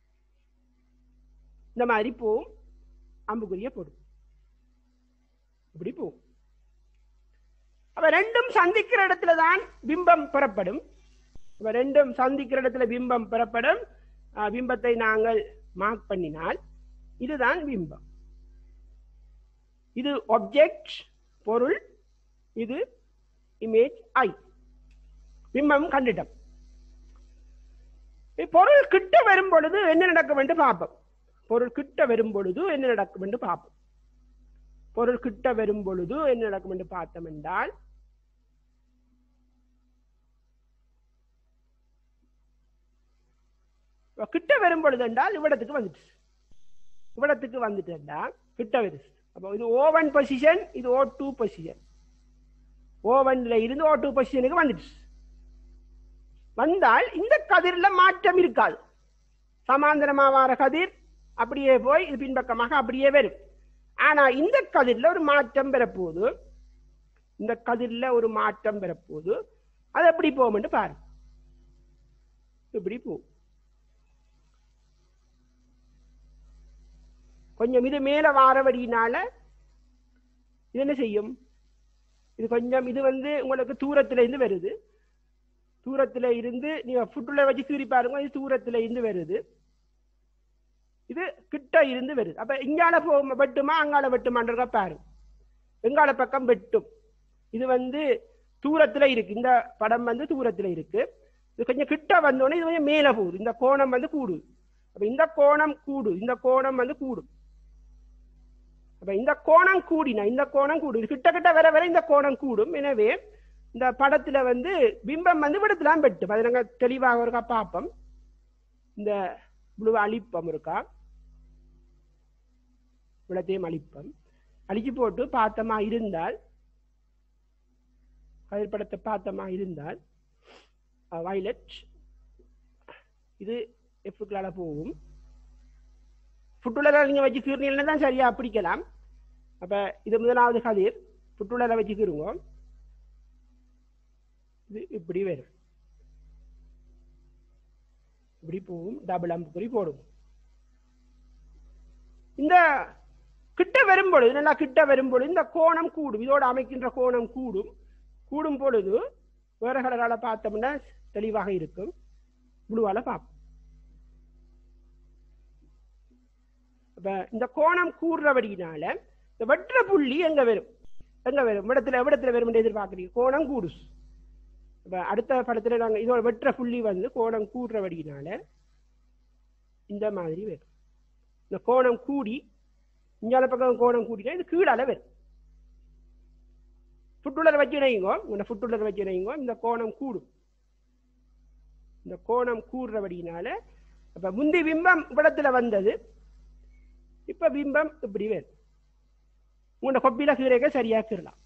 இந்த மாதிரி போகும் அம்புக்குரிய போடும் இப்படி போகும் அப்ப ரெண்டும் சந்திக்கிற இடத்துல தான் பிம்பம் பெறப்படும் அப்ப ரெண்டும் சந்திக்கிற இடத்துல பிம்பம் பெறப்படும் அஹ், பிம்பத்தை நாங்கள் மார்க் பண்ணினால் இதுதான் பிம்பம் இது ஆப்ஜெக்ட் பொருள் இது இமேஜ் ஐ பிம்பம் கண்டிடம் பொருள் கிட்ட வரும் பொழுது என்ன நடக்கும் என்று பார்ப்போம் பொருள் கிட்ட வரும் பொழுது என்ன நடக்கும் என்று பார்ப்போம் பொருள் கிட்ட வரும் பொழுது என்ன நடக்கும் என்று பார்த்தோம் என்றால் இப்ப கிட்ட வரும் பொழுது என்றால் இவ்விடத்துக்கு வந்துட்டு இவ்விடத்துக்கு வந்துட்டா கிட்ட வருது அப்போ இது ஓ ஒன் பொசிஷன் இது ஓ டூ பொசிஷன் ஓ ஒன்ல இருந்து ஓ டூ பொசிஷனுக்கு வந்துட்டு வந்தால் இந்த கதிர்ல மாற்றம் இருக்காது சமாந்தரமா வார கதிர் அப்படியே போய் இது பின்பக்கமாக அப்படியே வரும் ஆனா இந்த கதிர்ல ஒரு மாற்றம் பெறப்போகுது இந்த கதிர்ல ஒரு மாற்றம் பெறப்போகுது அது எப்படி போகும்னு பாரு இப்படி போகும் கொஞ்சம் இது மேல வாரவடியினால இது என்ன செய்யும் இது கொஞ்சம் இது வந்து உங்களுக்கு தூரத்துல இருந்து வருது தூரத்துல இருந்து நீங்க ஃபுட்டுல வச்சு கீறி பாருங்க இது தூரத்துல இருந்து வருது இது கிட்ட இருந்து வருது அப்ப இங்கால போ வெட்டுமா அங்கால வெட்டுமான்றத பாருங்க எங்கால பக்கம் வெட்டும் இது வந்து தூரத்துல இருக்கு இந்த படம் வந்து தூரத்துல இருக்கு இது கொஞ்சம் கிட்ட வந்தோடனே இது கொஞ்சம் மேல போகுது இந்த கோணம் வந்து கூடுது அப்ப இந்த கோணம் கூடு இந்த கோணம் வந்து கூடும் அப்ப இந்த கோணம் கூடினா இந்த கோணம் கூடும் இது கிட்ட கிட்ட வர வர இந்த கோணம் கூடும் எனவே இந்த படத்துல வந்து பிம்பம் வந்து விடத்துலாம் வெட்டும் அது நாங்க தெளிவாக இருக்கா பார்ப்போம் இந்த இவ்வளவு அழிப்பம் இருக்கா இவ்வளத்தையும் அழிப்பம் அழிச்சு போட்டு பார்த்தமா இருந்தால் கதிர் படத்தை பார்த்தமா இருந்தால் வயலட் இது எஃப்களால போகும் புட்டுலரை நீங்க வச்சு கீர்னீங்கன்னா தான் சரியா பிடிக்கலாம் அப்ப இது முதலாவது கதிர் புட்டுலரை வச்சு கீருங்க இது இப்படி வரும் இப்படி போகும் டபுள் அம்புக்குறி போடும் இந்த கிட்ட வரும் பொழுது நல்லா கிட்ட வரும் பொழுது இந்த கோணம் கூடும் இதோட அமைக்கின்ற கோணம் கூடும் கூடும் பொழுது வேற கலரால பார்த்தோம்னா தெளிவாக இருக்கும் ப்ளூவால பார்ப்போம் அப்ப இந்த கோணம் கூடுறபடினால இந்த வெற்ற புள்ளி எங்க வரும் எங்க வரும் இடத்துல இடத்துல வரும் எதிர்பார்க்குறீங்க கோணம் கூடு இப்ப அடுத்த படத்துல நாங்க இதோட வெற்ற புள்ளி வந்து கோணம் கூடுறபடினால இந்த மாதிரி வரும் இந்த கோணம் கூடி இஞ்சால பக்கம் கோணம் கூடினா இது கீழால வரும் ஃபுட்டுலர் வச்சு இணையுங்கோ இந்த ஃபுட்டுலர் வச்சு இணையுங்கோ இந்த கோணம் கூடும் இந்த கோணம் கூடுறபடினால அப்ப முந்தி பிம்பம் இவ்விடத்துல வந்தது இப்ப பிம்பம் இப்படி வேணும் உங்களோட கொப்பில கீரைக்க சரியா கீறலாம்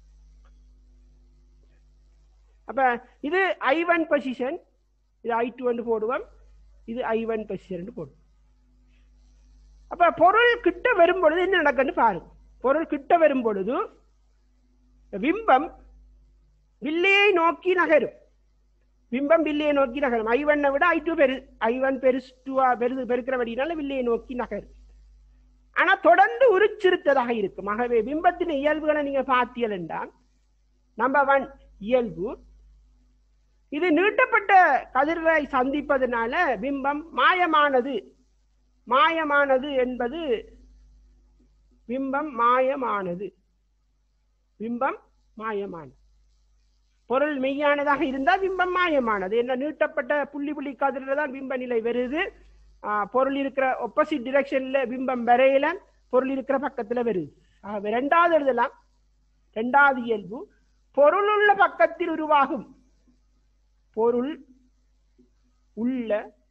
அப்ப இது ஐ ஒன் பொசிஷன் இது ஐ டூ வந்து போடுவோம் இது ஐ ஒன் பொசிஷன் போடுவோம் அப்ப பொருள் கிட்ட வரும் பொழுது என்ன நடக்குன்னு பாருங்க பொருள் கிட்ட வரும் பொழுது பிம்பம் வில்லையை நோக்கி நகரும் பிம்பம் வில்லையை நோக்கி நகரும் ஐ ஒன்னை விட ஐ டூ பெரு ஐ ஒன் பெருசு டூவா பெருது பெருக்கிறபடினால வில்லையை நோக்கி நகரும் ஆனா தொடர்ந்து உருச்சிருத்ததாக இருக்கும் ஆகவே பிம்பத்தின் இயல்புகளை நீங்க பார்த்தீர்கள் என்றால் நம்பர் ஒன் இயல்பு இது நீட்டப்பட்ட கதிர்களை சந்திப்பதனால பிம்பம் மாயமானது மாயமானது என்பது பிம்பம் மாயமானது பிம்பம் மாயமானது பொருள் மெய்யானதாக இருந்தால் பிம்பம் மாயமானது என்ற நீட்டப்பட்ட புள்ளி புள்ளி கதிரில் தான் பிம்ப நிலை வருது ஆஹ் பொருள் இருக்கிற ஒப்போசிட் டிரெக்ஷன்ல பிம்பம் வரையில பொருள் இருக்கிற பக்கத்துல வருது ஆகவே ரெண்டாவது எழுதலாம் ரெண்டாவது இயல்பு பொருளுள்ள பக்கத்தில் உருவாகும் பொருள் உள்ள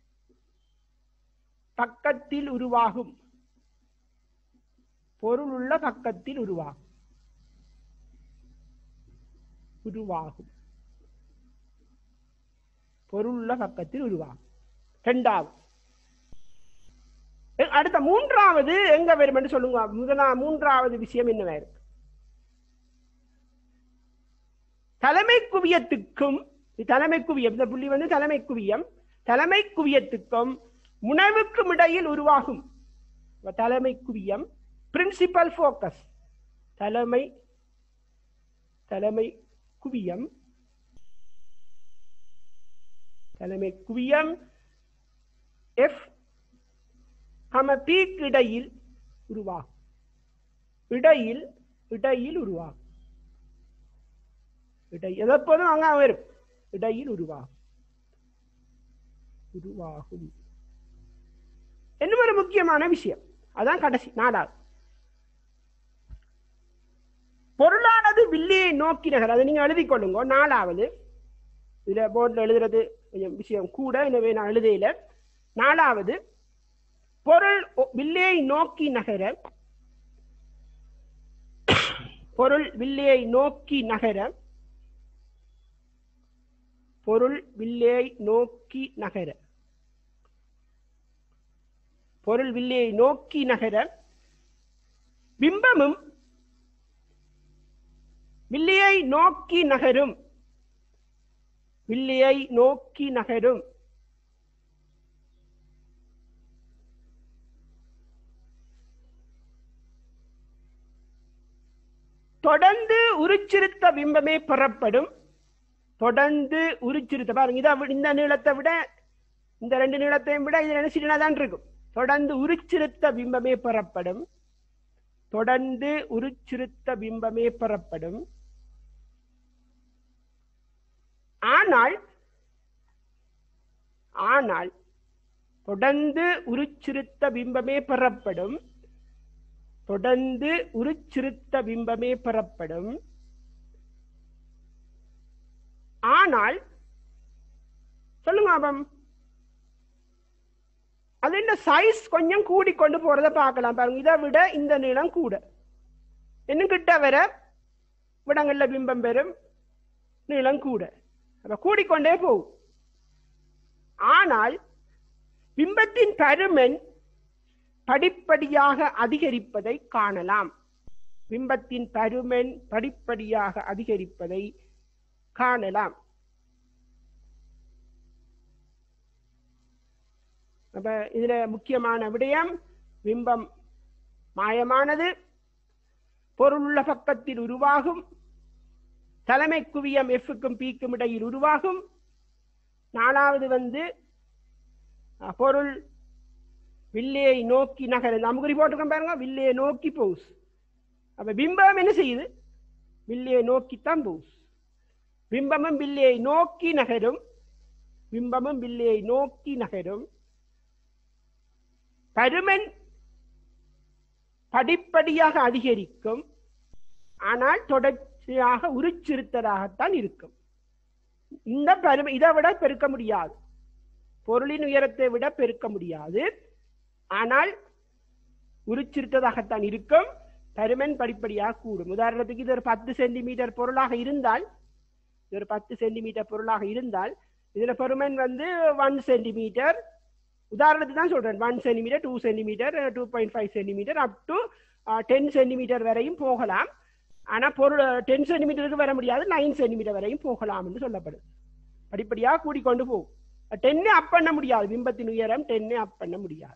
பக்கத்தில் உருவாகும் பொருள் உள்ள பக்கத்தில் உருவாகும் உருவாகும் பொருளுள்ள பக்கத்தில் உருவாகும் இரண்டாவது எ- அடுத்த மூன்றாவது எங்க வரும் என்று சொல்லுங்க முதலா மூன்றாவது விஷயம் என்னவா இருக்கு தலைமை குவியத்துக்கும் இது தலைமை குவியம் இந்த புள்ளி வந்து தலைமை குவியம் தலைமை குவியத்துக்கும் முனைவுக்கும் இடையில் உருவாகும் அப்ப தலைமை குவியம் பிரின்சிபல் ஃபோக்கஸ் தலைமை தலைமை குவியம் தலைமை குவியம் எஃப் கம பீக்கு இடையில் உருவாகும் இடையில் இடையில் உருவாகும் இடை எதப்போதும் அங்க வரும் இடையில் உருவாகும் உருவாகும் இன்னும் ஒரு முக்கியமான விஷயம் அதான் கடைசி நாலாவது பொருளானது வில்லியை நோக்கி நகர் அதை நீங்க எழுதிக் கொள்ளுங்க நாலாவது இதுல போர்டில் எழுதுறது கொஞ்சம் விஷயம் கூட எனவே நான் எழுதையில நாலாவது பொருள் ஒ- வில்லையை நோக்கி நகர பொருள் வில்லையை நோக்கி நகர பொருள் வில்லையை நோக்கி நகர பொருள் வில்லையை நோக்கி நகர பிம்பமும் வில்லையை நோக்கி நகரும் வில்லையை நோக்கி நகரும் தொடர்ந்து உருச்சிருத்த பிம்பமே பெறப்படும் தொடர்ந்து உருச்சிருத்த பாருங்க இதை வி- இந்த நீளத்தை விட இந்த ரெண்டு நீளத்தையும் விட இது என்ன சின்னதா தான் இருக்கும் தொடர்ந்து உருச்சிருத்த பிம்பமே பெறப்படும் தொடர்ந்து உருச்சிருத்த பிம்பமே பெறப்படும் ஆனால் ஆனால் தொடர்ந்து உருச்சிருத்த பிம்பமே பெறப்படும் தொடர்ந்து உருச்சிருத்த பிம்பமே பெறப்படும் ஆனால் சொல்லுங்க அப்பம் அது இந்த சைஸ் கொஞ்சம் கூடி கொண்டு போறத பார்க்கலாம் பாருங்க இதை விட இந்த நீளம் கூட இன்னும் கிட்ட வர விடங்கள்ல பிம்பம் பெறும் நீளம் கூட அப்ப கூடிக்கொண்டே போகும் ஆனால் பிம்பத்தின் பருமன் படிப்படியாக அதிகரிப்பதை காணலாம் பிம்பத்தின் பருமன் படிப்படியாக அதிகரிப்பதை காணலாம் அப்ப இதுல முக்கியமான விடயம் பிம்பம் மாயமானது பொருளுள்ள பக்கத்தில் உருவாகும் தலைமை குவியம் எஃப்க்கும் பிக்கும் இடையில் உருவாகும் நாலாவது வந்து அஹ், பொருள் வில்லையை நோக்கி நகர் இந்த அமுகுறி போட்டுக்கோம் பாருங்க வில்லையை நோக்கி போஸ் அப்ப பிம்பம் என்ன செய்யுது வில்லையை நோக்கித்தான் போஸ் பிம்பமும் வில்லையை நோக்கி நகரும் பிம்பமும் வில்லையை நோக்கி நகரும் பருமன் படிப்படியாக அதிகரிக்கும் ஆனால் தொடர்ச்சியாக உருச்சிருத்ததாகத்தான் இருக்கும் இந்த பரும இதை விட பெருக்க முடியாது பொருளின் உயரத்தை விட பெருக்க முடியாது ஆனால் உருச்சிருத்ததாகத்தான் இருக்கும் பருமன் படிப்படியாக கூடும் உதாரணத்துக்கு இது ஒரு பத்து சென்டிமீட்டர் பொருளாக இருந்தால் இது ஒரு பத்து சென்டிமீட்டர் பொருளாக இருந்தால் இதுல பருமன் வந்து ஒன் சென்டிமீட்டர் உதாரணத்துக்கு தான் சொல்றேன் one centimetre two centimetre two point five centimetre up to ten centimetre வரையும் போகலாம் ஆனா பொருள் டென் சென்டிமீட்டருக்கு வர முடியாது நைன் சென்டிமீட்டர் வரையும் போகலாம் என்று சொல்லப்படுது படிப்படியாக கூடிக்கொண்டு போகும் டென்னு அப் பண்ண முடியாது பிம்பத்தின் உயரம் டென்னு அப் பண்ண முடியாது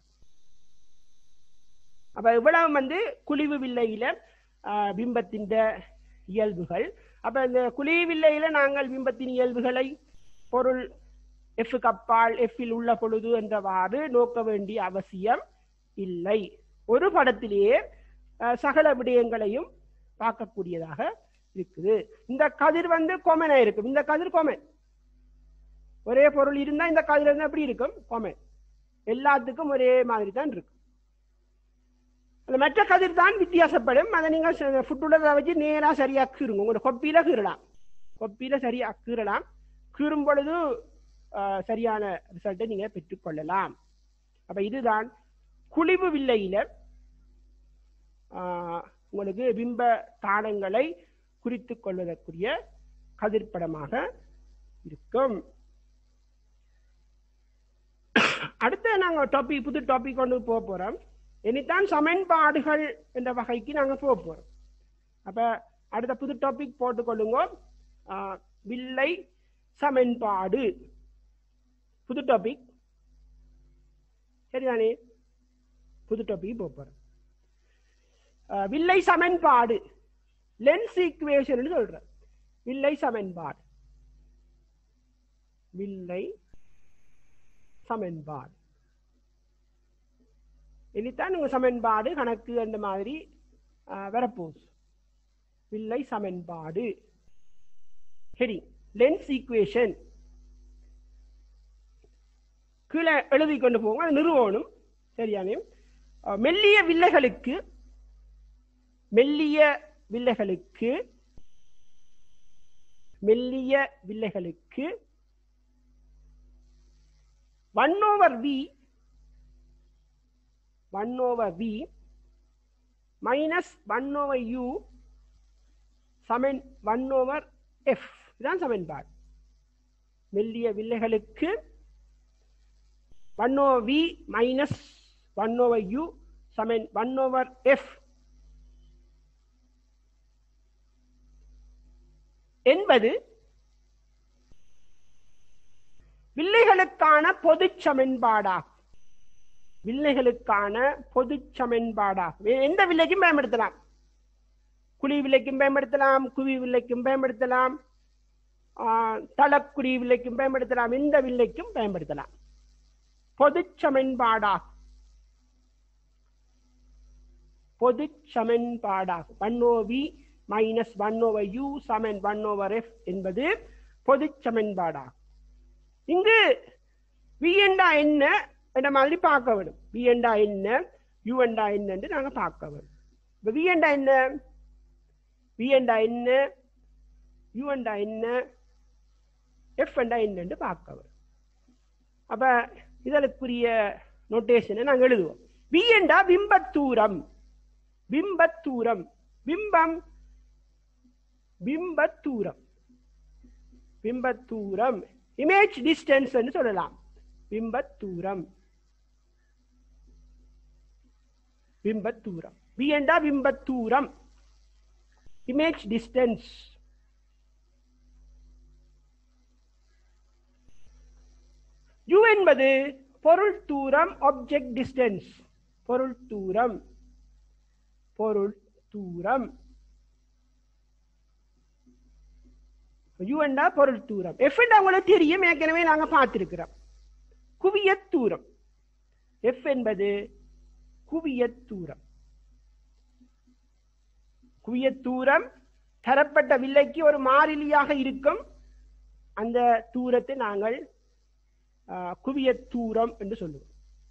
அப்ப இவ்வளவு வந்து குழிவு வில்லையில ஆஹ், பிம்பத்தின் இயல்புகள் அப்ப இந்த குழிவு வில்லையில நாங்கள் பிம்பத்தின் இயல்புகளை பொருள் எஃப் கப்பால் எஃப்பில் உள்ள பொழுது என்றவாறு நோக்க வேண்டிய அவசியம் இல்லை ஒரு படத்திலேயே அஹ், சகல விடயங்களையும் பார்க்கக்கூடியதாக இருக்குது இந்த கதிர் வந்து கொமனா இருக்கும் இந்த கதிர் கொமன் ஒரே பொருள் இருந்தா இந்த கதிர் இருந்தா எப்படி இருக்கும் கொமன் எல்லாத்துக்கும் ஒரே மாதிரி தான் இருக்கும் அந்த மற்ற கதிர் தான் வித்தியாசப்படும் அதை நீங்க ஃபுட்டுல வச்சு நேரா சரியா கீறுங்க உங்களோட கொப்பியில கீறலாம் கொப்பியில சரியா கீறலாம் கீறும் பொழுது ஆஹ், சரியான ரிசல்ட்டை நீங்க பெற்றுக்கொள்ளலாம் அப்ப இதுதான் குழிவு வில்லையில ஆஹ், உங்களுக்கு பிம்ப தாளங்களை குறித்துக் கொள்வதற்குரிய கதிர்ப்படமாக இருக்கும் அடுத்து நாங்க டாபிக் புது டாபிக் கொண்டு போக போறோம் இனித்தான் சமன்பாடுகள் என்ற வகைக்கு நாங்க போக போறோம் அப்ப அடுத்த புது டாபிக் போட்டுக்கொள்ளுங்க ஆஹ், வில்லை சமன்பாடு புது டாபிக் சரிதானே புது டாபிக் போக போறோம் ஆஹ், வில்லை சமன்பாடு லென்ஸ் ஈக்குவேஷன் சொல்ற வில்லை சமன்பாடு வில்லை சமன்பாடு இனித்தான் உங்க சமன்பாடு கணக்கு அந்த மாதிரி ஆஹ், வரப்போகுது வில்லை சமன்பாடு ஹெடி லென்ஸ் ஈக்குவேஷன் கீழே எழுதி கொண்டு போவோம் அது நிறுவனம் சரியானே ஆஹ், மெல்லிய வில்லைகளுக்கு மெல்லிய வில்லைகளுக்கு மெல்லிய வில்லைகளுக்கு one over V one over V minus one over U சமன் ஒன் ஓவர் எஃப் இதுதான் சமன்பாடு மெல்லிய வில்லைகளுக்கு one over V minus one over U சமன் ஒன் ஓவர் எஃப் என்பது வில்லைகளுக்கான பொது சமன்பாடாகும் வில்லைகளுக்கான பொது சமன்பாடாகும் வே- எந்த வில்லைக்கும் பயன்படுத்தலாம் குழி வில்லைக்கும் பயன்படுத்தலாம் குவி வில்லைக்கும் பயன்படுத்தலாம் ஆஹ், தளக்குடி வில்லைக்கும் பயன்படுத்தலாம் எந்த வில்லைக்கும் பயன்படுத்தலாம் பொது சமன்பாடாகும் பொது சமன்பாடாகும் one over V minus one over U சமன் ஒன் ஓவர் எஃப் என்பது பொது சமன்பாடாகும் இங்கு வி என்றா என்ன என்ற மாதிரி பார்க்க வேணும் வி என்றா என்ன யூ என்றா என்ன என்று நாங்க பார்க்க வேணும் இப்ப வி என்றா என்ன வி என்றா என்ன யூ என்றா என்ன எஃப் என்றா என்ன என்று பார்க்க வேணும் அப்ப இதற்குரிய நோட்டேஷனை நாங்க எழுதுவோம் வி என்றா பிம்பத்தூரம் பிம்பத்தூரம் பிம்பம் பிம்பத்தூரம் பிம்பத்தூரம் இமேஜ் டிஸ்டன்ஸ் சொல்லலாம் பிம்பத்தூரம் பிம்பத்தூரம் பி என்றா பிம்பத்தூரம் இமேஜ் டிஸ்டன்ஸ் யூ என்பது பொருள் தூரம் ஆப்ஜெக்ட் டிஸ்டன்ஸ் பொருள் தூரம் பொருள் தூரம் யூ என்றா பொருள் தூரம் எஃப் என்றா உங்களுக்கு தெரியும் ஏற்கனவே நாங்க பார்த்திருக்கிறோம் குவியத் தூரம் எஃப் என்பது குவியத் தூரம் குவியத் தூரம் தரப்பட்ட வில்லைக்கு ஒரு மாறிலியாக இருக்கும் அந்த தூரத்தை நாங்கள் ஆஹ், குவியத் தூரம் என்று சொல்லுவோம்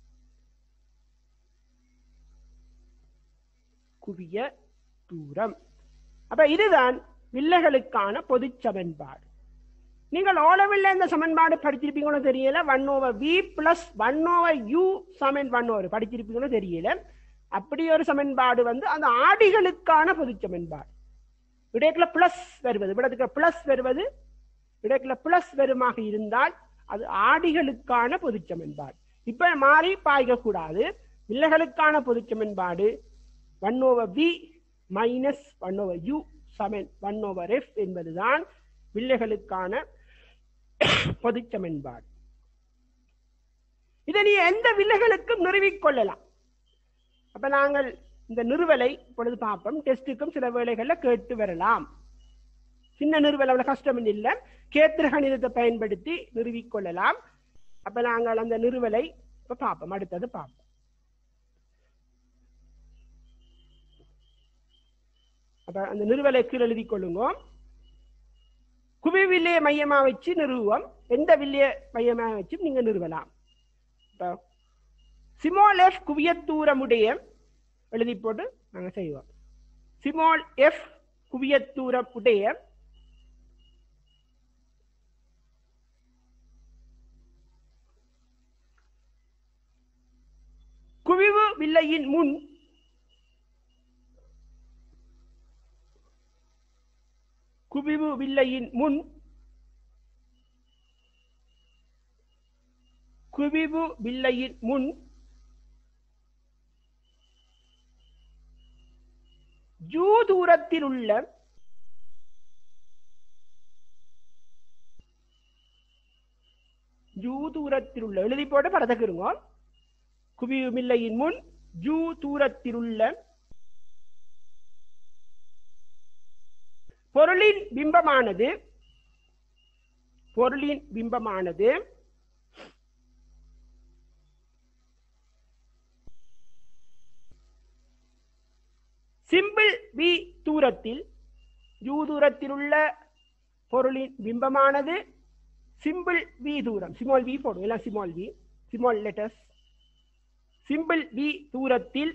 குவிய தூரம் அப்ப இதுதான் வில்லைகளுக்கான பொது சமன்பாடு நீங்கள் ஓலவில்ல இந்த சமன்பாடு படிச்சிருப்பீங்களோ தெரியல one over V plus one over U சமன் ஒன் ஓவர் படிச்சிருப்பீங்களோ தெரியல அப்படி ஒரு சமன்பாடு வந்து அந்த ஆடிகளுக்கான பொது சமன்பாடு விடயத்துல பிளஸ் வருவது விடத்துக்கு பிளஸ் வருவது விடயத்துல பிளஸ் வருமாக இருந்தால் அது ஆடிகளுக்கான பொது சமன்பாடு இப்ப மாறி பாய்க்க கூடாது வில்லைகளுக்கான பொது சமன்பாடு one over V minus one over U சமன் ஒன் ஓவர் எஃப் என்பதுதான் வில்லைகளுக்கான பொது சமன்பாடு இதை நீ எந்த வில்லைகளுக்கும் நிறுவிக் கொள்ளலாம் அப்ப நாங்கள் இந்த நிறுவலை பொழுது பார்ப்போம் டெஸ்ட்டுக்கும் சில வேளைகள்ல கேட்டு வரலாம் சின்ன நிறுவல் அவ்வளவு கஷ்டம் இல்லை கேத்திர கணிதத்தை பயன்படுத்தி நிறுவிக் கொள்ளலாம் அப்ப நாங்கள் அந்த நிறுவலை இப்ப பார்ப்போம் அடுத்தது பார்ப்போம் அப்ப அந்த நிறுவலை கீழே எழுதி கொள்ளுங்க குவிவில்லைய மையமா வச்சு நிறுவுவோம் எந்த வில்லைய மையமா வச்சு நீங்க நிறுவலாம் இப்போ சிமால் எஃப் குவியத்தூரமுடைய எழுதி போட்டு நாங்க செய்வோம் சிமால் எஃப் குவியத்தூரம் உடைய குவிவு வில்லையின் முன் குவிவு வில்லையின் முன் குவிவு வில்லையின் முன் ஜூ தூரத்தில் உள்ள ஜூ தூரத்தில் உள்ள எழுதி போட்டு படத்துக்கு இருங்க குவிவு மில்லையின் முன் ஜூ தூரத்தில் உள்ள பொருளின் பிம்பமானது பொருளின் பிம்பமானது சிம்பிள் வி தூரத்தில் யூ தூரத்தில் உள்ள பொருளின் பிம்பமானது சிம்பிள் வி தூரம் சிமால் வி போடும் எல்லாம் small V small letters simple V தூரத்தில்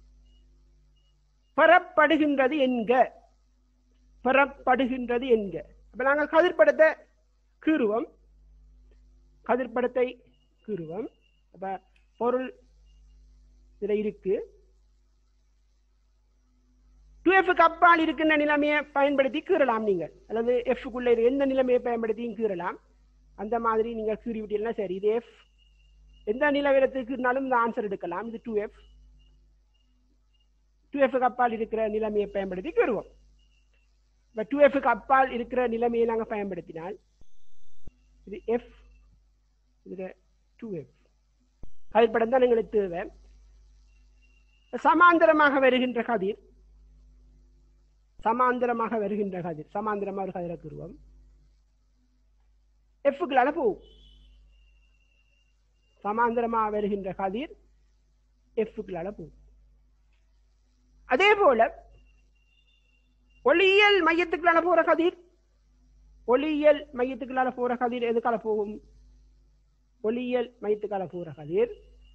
பெறப்படுகின்றது என்க பெறப்படுகின்றது என்க அப்ப நாங்கள் கதிர்படத்தை கீறுவோம் கதிர்படத்தை கீறுவோம் அப்ப பொருள் இதுல இருக்கு டூ எஃப்க்கு அப்பால் இருக்கின்ற நிலைமையை பயன்படுத்தி கீறலாம் நீங்கள் அல்லது எஃப்க்குள்ள எந்த நிலைமையை பயன்படுத்தியும் கீறலாம் அந்த மாதிரி நீங்க கீறி விட்டீங்கன்னா சரி இது எஃப் எந்த நிலவரத்துக்கு இருந்தாலும் இந்த ஆன்சர் எடுக்கலாம் இது டூ எஃப் டூ எஃப்க்கு அப்பால் இருக்கிற நிலைமையை பயன்படுத்தி கீறுவோம் இப்போ டூ எஃப்க்கு அப்பால் இருக்கிற நிலைமையை நாங்கள் பயன்படுத்தினால் இது எஃப் இது டூ எஃப் கதிர்படம் தான் எங்களுக்கு தேவை சமாந்தரமாக வருகின்ற கதிர் சமாந்தரமாக வருகின்ற கதிர் சமாந்தரமாக ஒரு கதிரை கீறுவோம் எஃப்களால போகும் சமாந்தரமாக வருகின்ற கதிர் எஃப்களால போகும் அதே போல ஒளியியல் மையத்துக்குள்ளால போற கதிர் ஒளியியல் மையத்துக்குள்ளால போற கதிர் எதுக்கால போகும் ஒளியியல் மையத்துக்கால போற கதிர்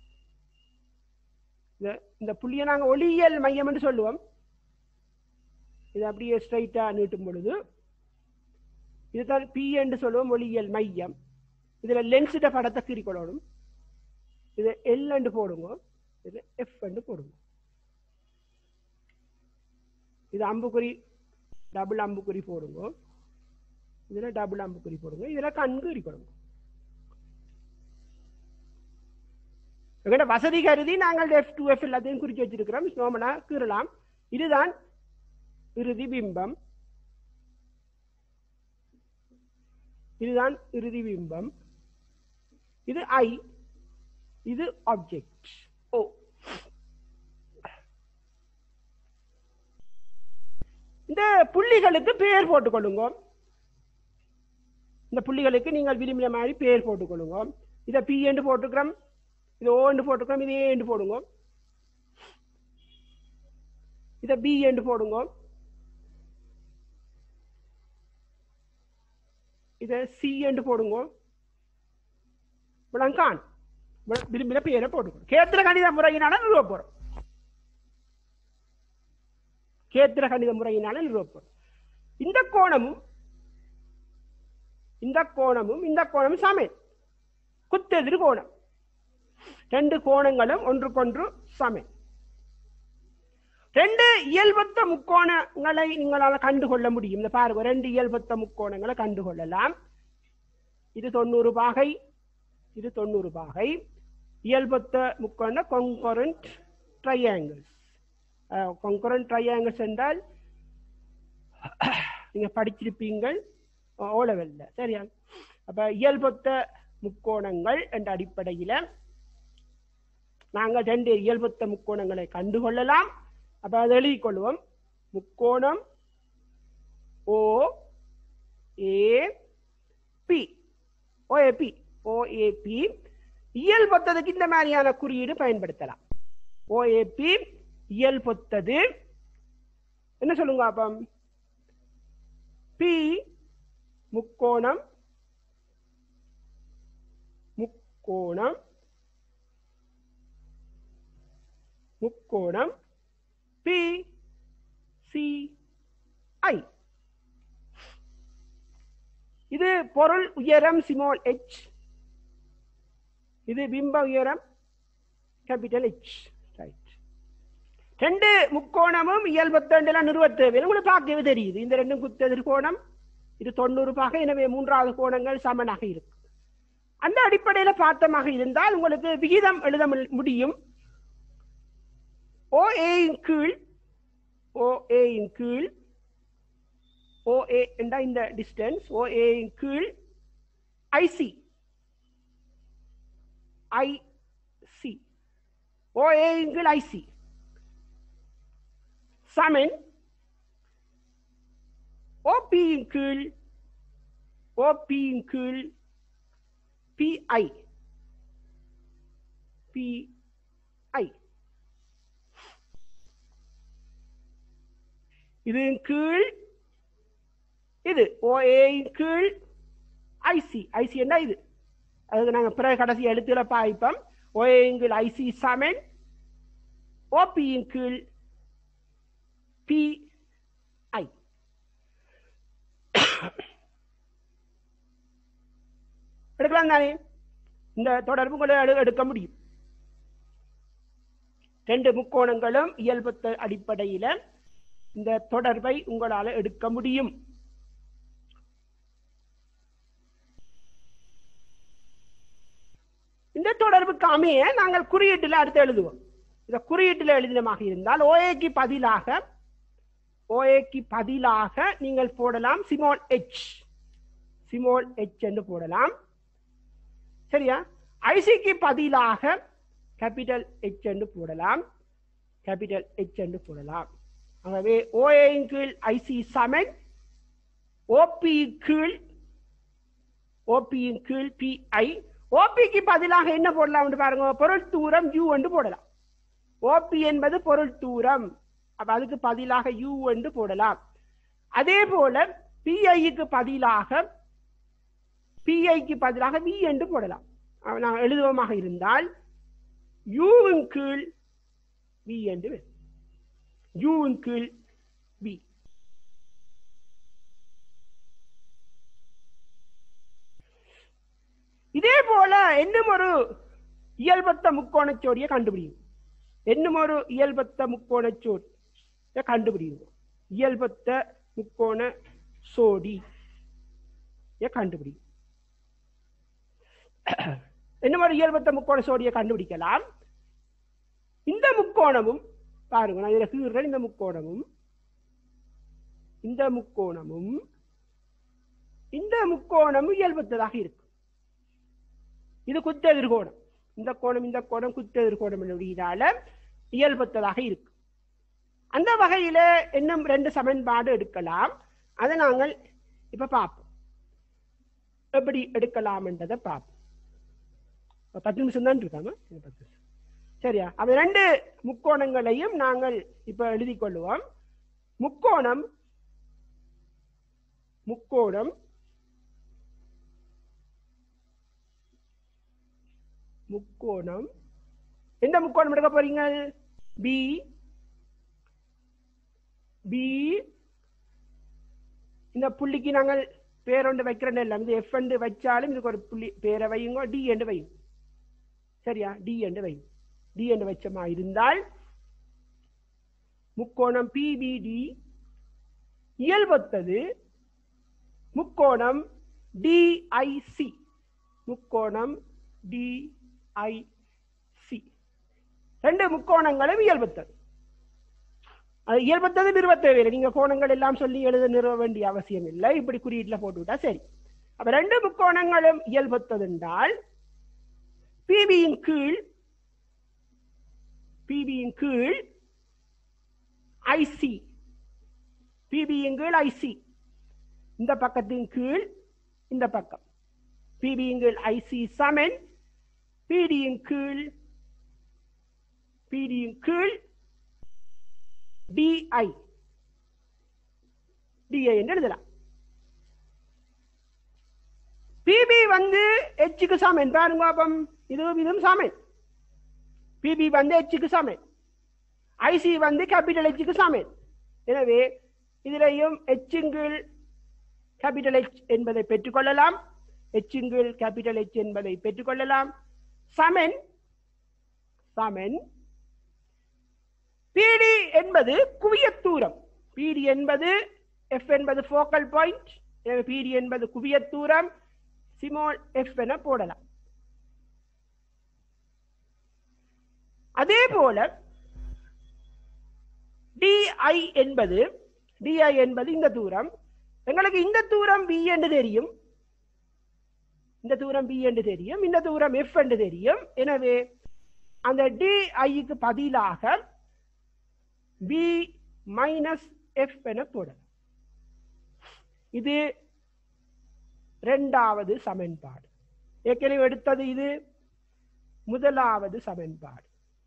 இந்த- இந்த புள்ளியை நாங்க ஒளியியல் மையம் என்று சொல்லுவோம் இது அப்படியே ஸ்ட்ரைட்டா நீட்டும் பொழுது இதுதான் பி என்று சொல்லுவோம் ஒளியியல் மையம் இதுல லென்ஸிட்ட படத்தை கீறிக்கொள்ளணும் இது எல் என்று போடுங்க இது எஃப் என்று போடுங்க இது அம்புக்குறி டபுள் அம்புக்குறி போடுங்க இதுல டபுள் அம்புக்குறி போடுங்க இதுல கண் கீறி கொடுங்க எங்கட வசதி கருதி நாங்கள் எஃப் டூ எஃப் எல்லாத்தையும் குறிச்சு வச்சிருக்கிறோம் ஸ்னோமனா கீறலாம் இதுதான் இறுதி பிம்பம் இதுதான் இறுதி பிம்பம் இது ஐ இது ஆப்ஜெக்ட் ஓ இந்த புள்ளிகளுக்கு பெயர் போட்டுக்கொள்ளுங்க இந்த புள்ளிகளுக்கு நீங்கள் விரும்பின மாதிரி பெயர் போட்டுக்கொள்ளுங்க இதை பி என்று போட்டுக்கிறோம் இது ஓ என்று போட்டுக்கிறோம் இது ஏ என்று போடுங்க இதை பி என்று போடுங்க இதை சி என்று போடுங்க விளங்கான் வி- விரும்பின பெயரை போட்டுக்கணும் கேத்திர கணித முறையினால நிறுவ போறோம் கேத்திர கணித முறையினால நிறுவ போறோம் இந்த கோணமும் இந்த கோணமும் இந்த கோணமும் சமன் குத்தெதிர் கோணம் ரெண்டு கோணங்களும் ஒன்றுக்கொன்று சமன் ரெண்டு இயல்பத்த முக்கோணங்களை நீங்களால கண்டுகொள்ள முடியும் இந்த பாருங்க ரெண்டு இயல்பத்த முக்கோணங்களை கண்டுகொள்ளலாம் இது தொண்ணூறு பாகை இது தொண்ணூறு பாகை இயல்பத்த முக்கோண கொங்கரண்ட் ட்ரையாங்கிள்ஸ் கொங்கரண்ட் ட்ரையாங்கிள்ஸ் என்றால் நீங்க படிச்சிருப்பீங்கள் ஓ லெவல்ல சரியா அப்ப இயல்பொத்த முக்கோணங்கள் என்ற அடிப்படையில நாங்கள் ரெண்டு இயல்பொத்த முக்கோணங்களை கண்டுகொள்ளலாம் அப்ப அதை எழுதிக் கொள்வோம் முக்கோணம் O A B OAB OAB இயல்பொத்ததுக்கு இந்த மாதிரியான குறியீடு பயன்படுத்தலாம் ஓஏபி இயல்பொத்தது என்ன சொல்லுங்க அப்ப பி முக்கோணம் முக்கோணம் முக்கோணம் பி சி ஐ இது பொருள் உயரம் சிமோல் எச் இது பிம்ப உயரம் கேபிட்டல் எச் ரைட் ரெண்டு முக்கோணமும் இயல்பத்தண்டுலாம் நிறுவத் தேவையில்லை உங்களுக்கு பார்க்கவே தெரியுது இந்த ரெண்டும் குத்தெதிர் கோணம் இது தொண்ணூறு பாக எனவே மூன்றாவது கோணங்கள் சமனாக இருக்கும் அந்த அடிப்படையில பார்த்தமாக இருந்தால் உங்களுக்கு விகிதம் எழுத மு- முடியும் ஓ ஏயின் கீழ் ஓ ஏயின் கீழ் ஓ ஏ என்ற இந்த டிஸ்டன்ஸ் ஓ ஏயின் கீழ் ஐசி ஐசி ஓ ஏயின் கீழ் ஐசி சமன் ஓபியின் கீழ் ஓபியின் கீழ் பிஐ பிஐ இது கீழ் இது ஓஏயின் கீழ் ஐசி ஐசி என்ன இது அதுக்கு நாங்கள் பிறகு கடைசி எழுத்துல பாய்ப்போம் ஓஏயின் கீழ் ஐசி சமன் ஓபியின் கீழ் பிஐ எடுக்கலாம் தானே இந்த தொடர்பு கூட எடு- எடுக்க முடியும் ரெண்டு முக்கோணங்களும் இயல்பத்த அடிப்படையில இந்த தொடர்பை உங்களால எடுக்க முடியும் இந்த தொடர்புக்கு அமைய நாங்கள் குறியீட்டில் அடுத்து எழுதுவோம் இந்த குறியீட்டில் எழுதினமாக இருந்தால் ஓஏக்கு பதிலாக ஓஏக்கு பதிலாக நீங்கள் போடலாம் சிமோல் எச் சிமோல் எச் என்று போடலாம் சரியா ஐசிக்கு பதிலாக கேபிட்டல் எச் என்று போடலாம் கேபிட்டல் எச் என்று போடலாம் ஆகவே ஓஏயின் கீழ் ஐசி சமன் ஓபி கீழ் ஓபியின் கீழ் பிஐ ஓபிக்கு பதிலாக என்ன போடலாம் பாருங்க பொருள் தூரம் யூ என்று போடலாம் ஓபி என்பது பொருள் தூரம் அப்ப அதுக்கு பதிலாக யூ என்று போடலாம் அதே போல பிஐக்கு பதிலாக பிஐக்கு பதிலாக வி என்று போடலாம் அஹ் நான் எழுதுவமாக இருந்தால் யூவின் கீழ் வி என்று வரும். யூவின் கீழ் வி இதே போல இன்னும் ஒரு இயல்பத்த முக்கோணச் ஜோடியை கண்டுபிடிக்கும் இன்னும் ஒரு இயல்பத்த முக்கோணச் ஜோடி கண்டுபிடிக்கும் இயல்பத்த முக்கோண சோடி கண்டுபிடிக்கும் இன்னும் ஒரு இயல்பத்த முக்கோண சோடியை கண்டுபிடிக்கலாம் இந்த முக்கோணமும் பாருங்க நான் இதுல கீறுறேன் இந்த முக்கோணமும் இந்த முக்கோணமும் இந்த முக்கோணமும் இயல்பத்ததாக இருக்கு இது குத்தெதிர் கோணம் இந்த கோணம் இந்த கோணம் குத்தெதிர் கோணம் அப்படினால இயல்பத்ததாக இருக்கு அந்த வகையில இன்னும் ரெண்டு சமன்பாடு எடுக்கலாம் அதை நாங்கள் இப்ப பார்ப்போம் எப்படி எடுக்கலாம் என்றதை பார்ப்போம் ஒரு பத்து நிமிஷம் தான் இருக்காம இன்னும் பத்து நிமிஷம் சரியா அப்ப ரெண்டு முக்கோணங்களையும் நாங்கள் இப்ப எழுதிக் கொள்வோம் முக்கோணம் முக்கோணம் முக்கோணம் எந்த முக்கோணம் எடுக்க போறீங்க பி பி இந்த புள்ளிக்கு நாங்கள் பேரொண்டு வைக்கிறோம் இல்லை இந்த எஃப் என்று வச்சாலும் இதுக்கு ஒரு புள்ளி பேரை வையுங்க டி என்று வையும் சரியா டி என்று வையும் டி என்று வச்சமா இருந்தால் முக்கோணம் பிபிடி இயல்பத்தது முக்கோணம் டிஐசி முக்கோணம் டிஐசி ரெண்டு முக்கோணங்களும் இயல்பத்தது அது இயல்பத்தது நிறுவ தேவையில்லை நீங்க கோணங்கள் எல்லாம் சொல்லி எழுத நிறுவ வேண்டிய அவசியம் இல்லை இப்படி குறியீட்டுல போட்டுவிட்டா சரி அப்ப ரெண்டு முக்கோணங்களும் இயல்பத்தது என்றால் பிபியின் கீழ் பிபியின் கீழ் ஐசி பிபியின் கீழ் ஐசி இந்த பக்கத்தின் கீழ் இந்த பக்கம் பிபியின் கீழ் ஐசி சமன் பிடியின் கீழ் பிடியின் கீழ் டிஐ டிஏ என்று எழுதலாம் பிபி வந்து எச்சுக்கு சமன் பாருங்க அப்பம் இதுவும் இதுவும் சமன் பிபி வந்து எச்சுக்கு சமன் ஐசி வந்து கேபிட்டல் எச்சுக்கு சமன் எனவே இதிலையும் எச்சுங்கில் கேபிட்டல் எச் என்பதை பெற்றுக்கொள்ளலாம் எச்சுங்கில் கேபிட்டல் எச் என்பதை பெற்றுக்கொள்ளலாம் சமன் சமன் பிடி என்பது குவியத் தூரம் பிடி என்பது எஃப் என்பது ஃபோக்கல் பாயிண்ட் பிடி என்பது குவியத் தூரம் சிமோல் எஃப் என போடலாம் அதே போல டிஐ என்பது டிஐ என்பது இந்த தூரம் எங்களுக்கு இந்த தூரம் பி என்று தெரியும் இந்த தூரம் பி என்று தெரியும் இந்த தூரம் எஃப் என்று தெரியும் எனவே அந்த டிஐக்கு பதிலாக பி மைனஸ் எஃப் என போடலாம் இது இரண்டாவது சமன்பாடு ஏற்கனவே எடுத்தது இது முதலாவது சமன்பாடு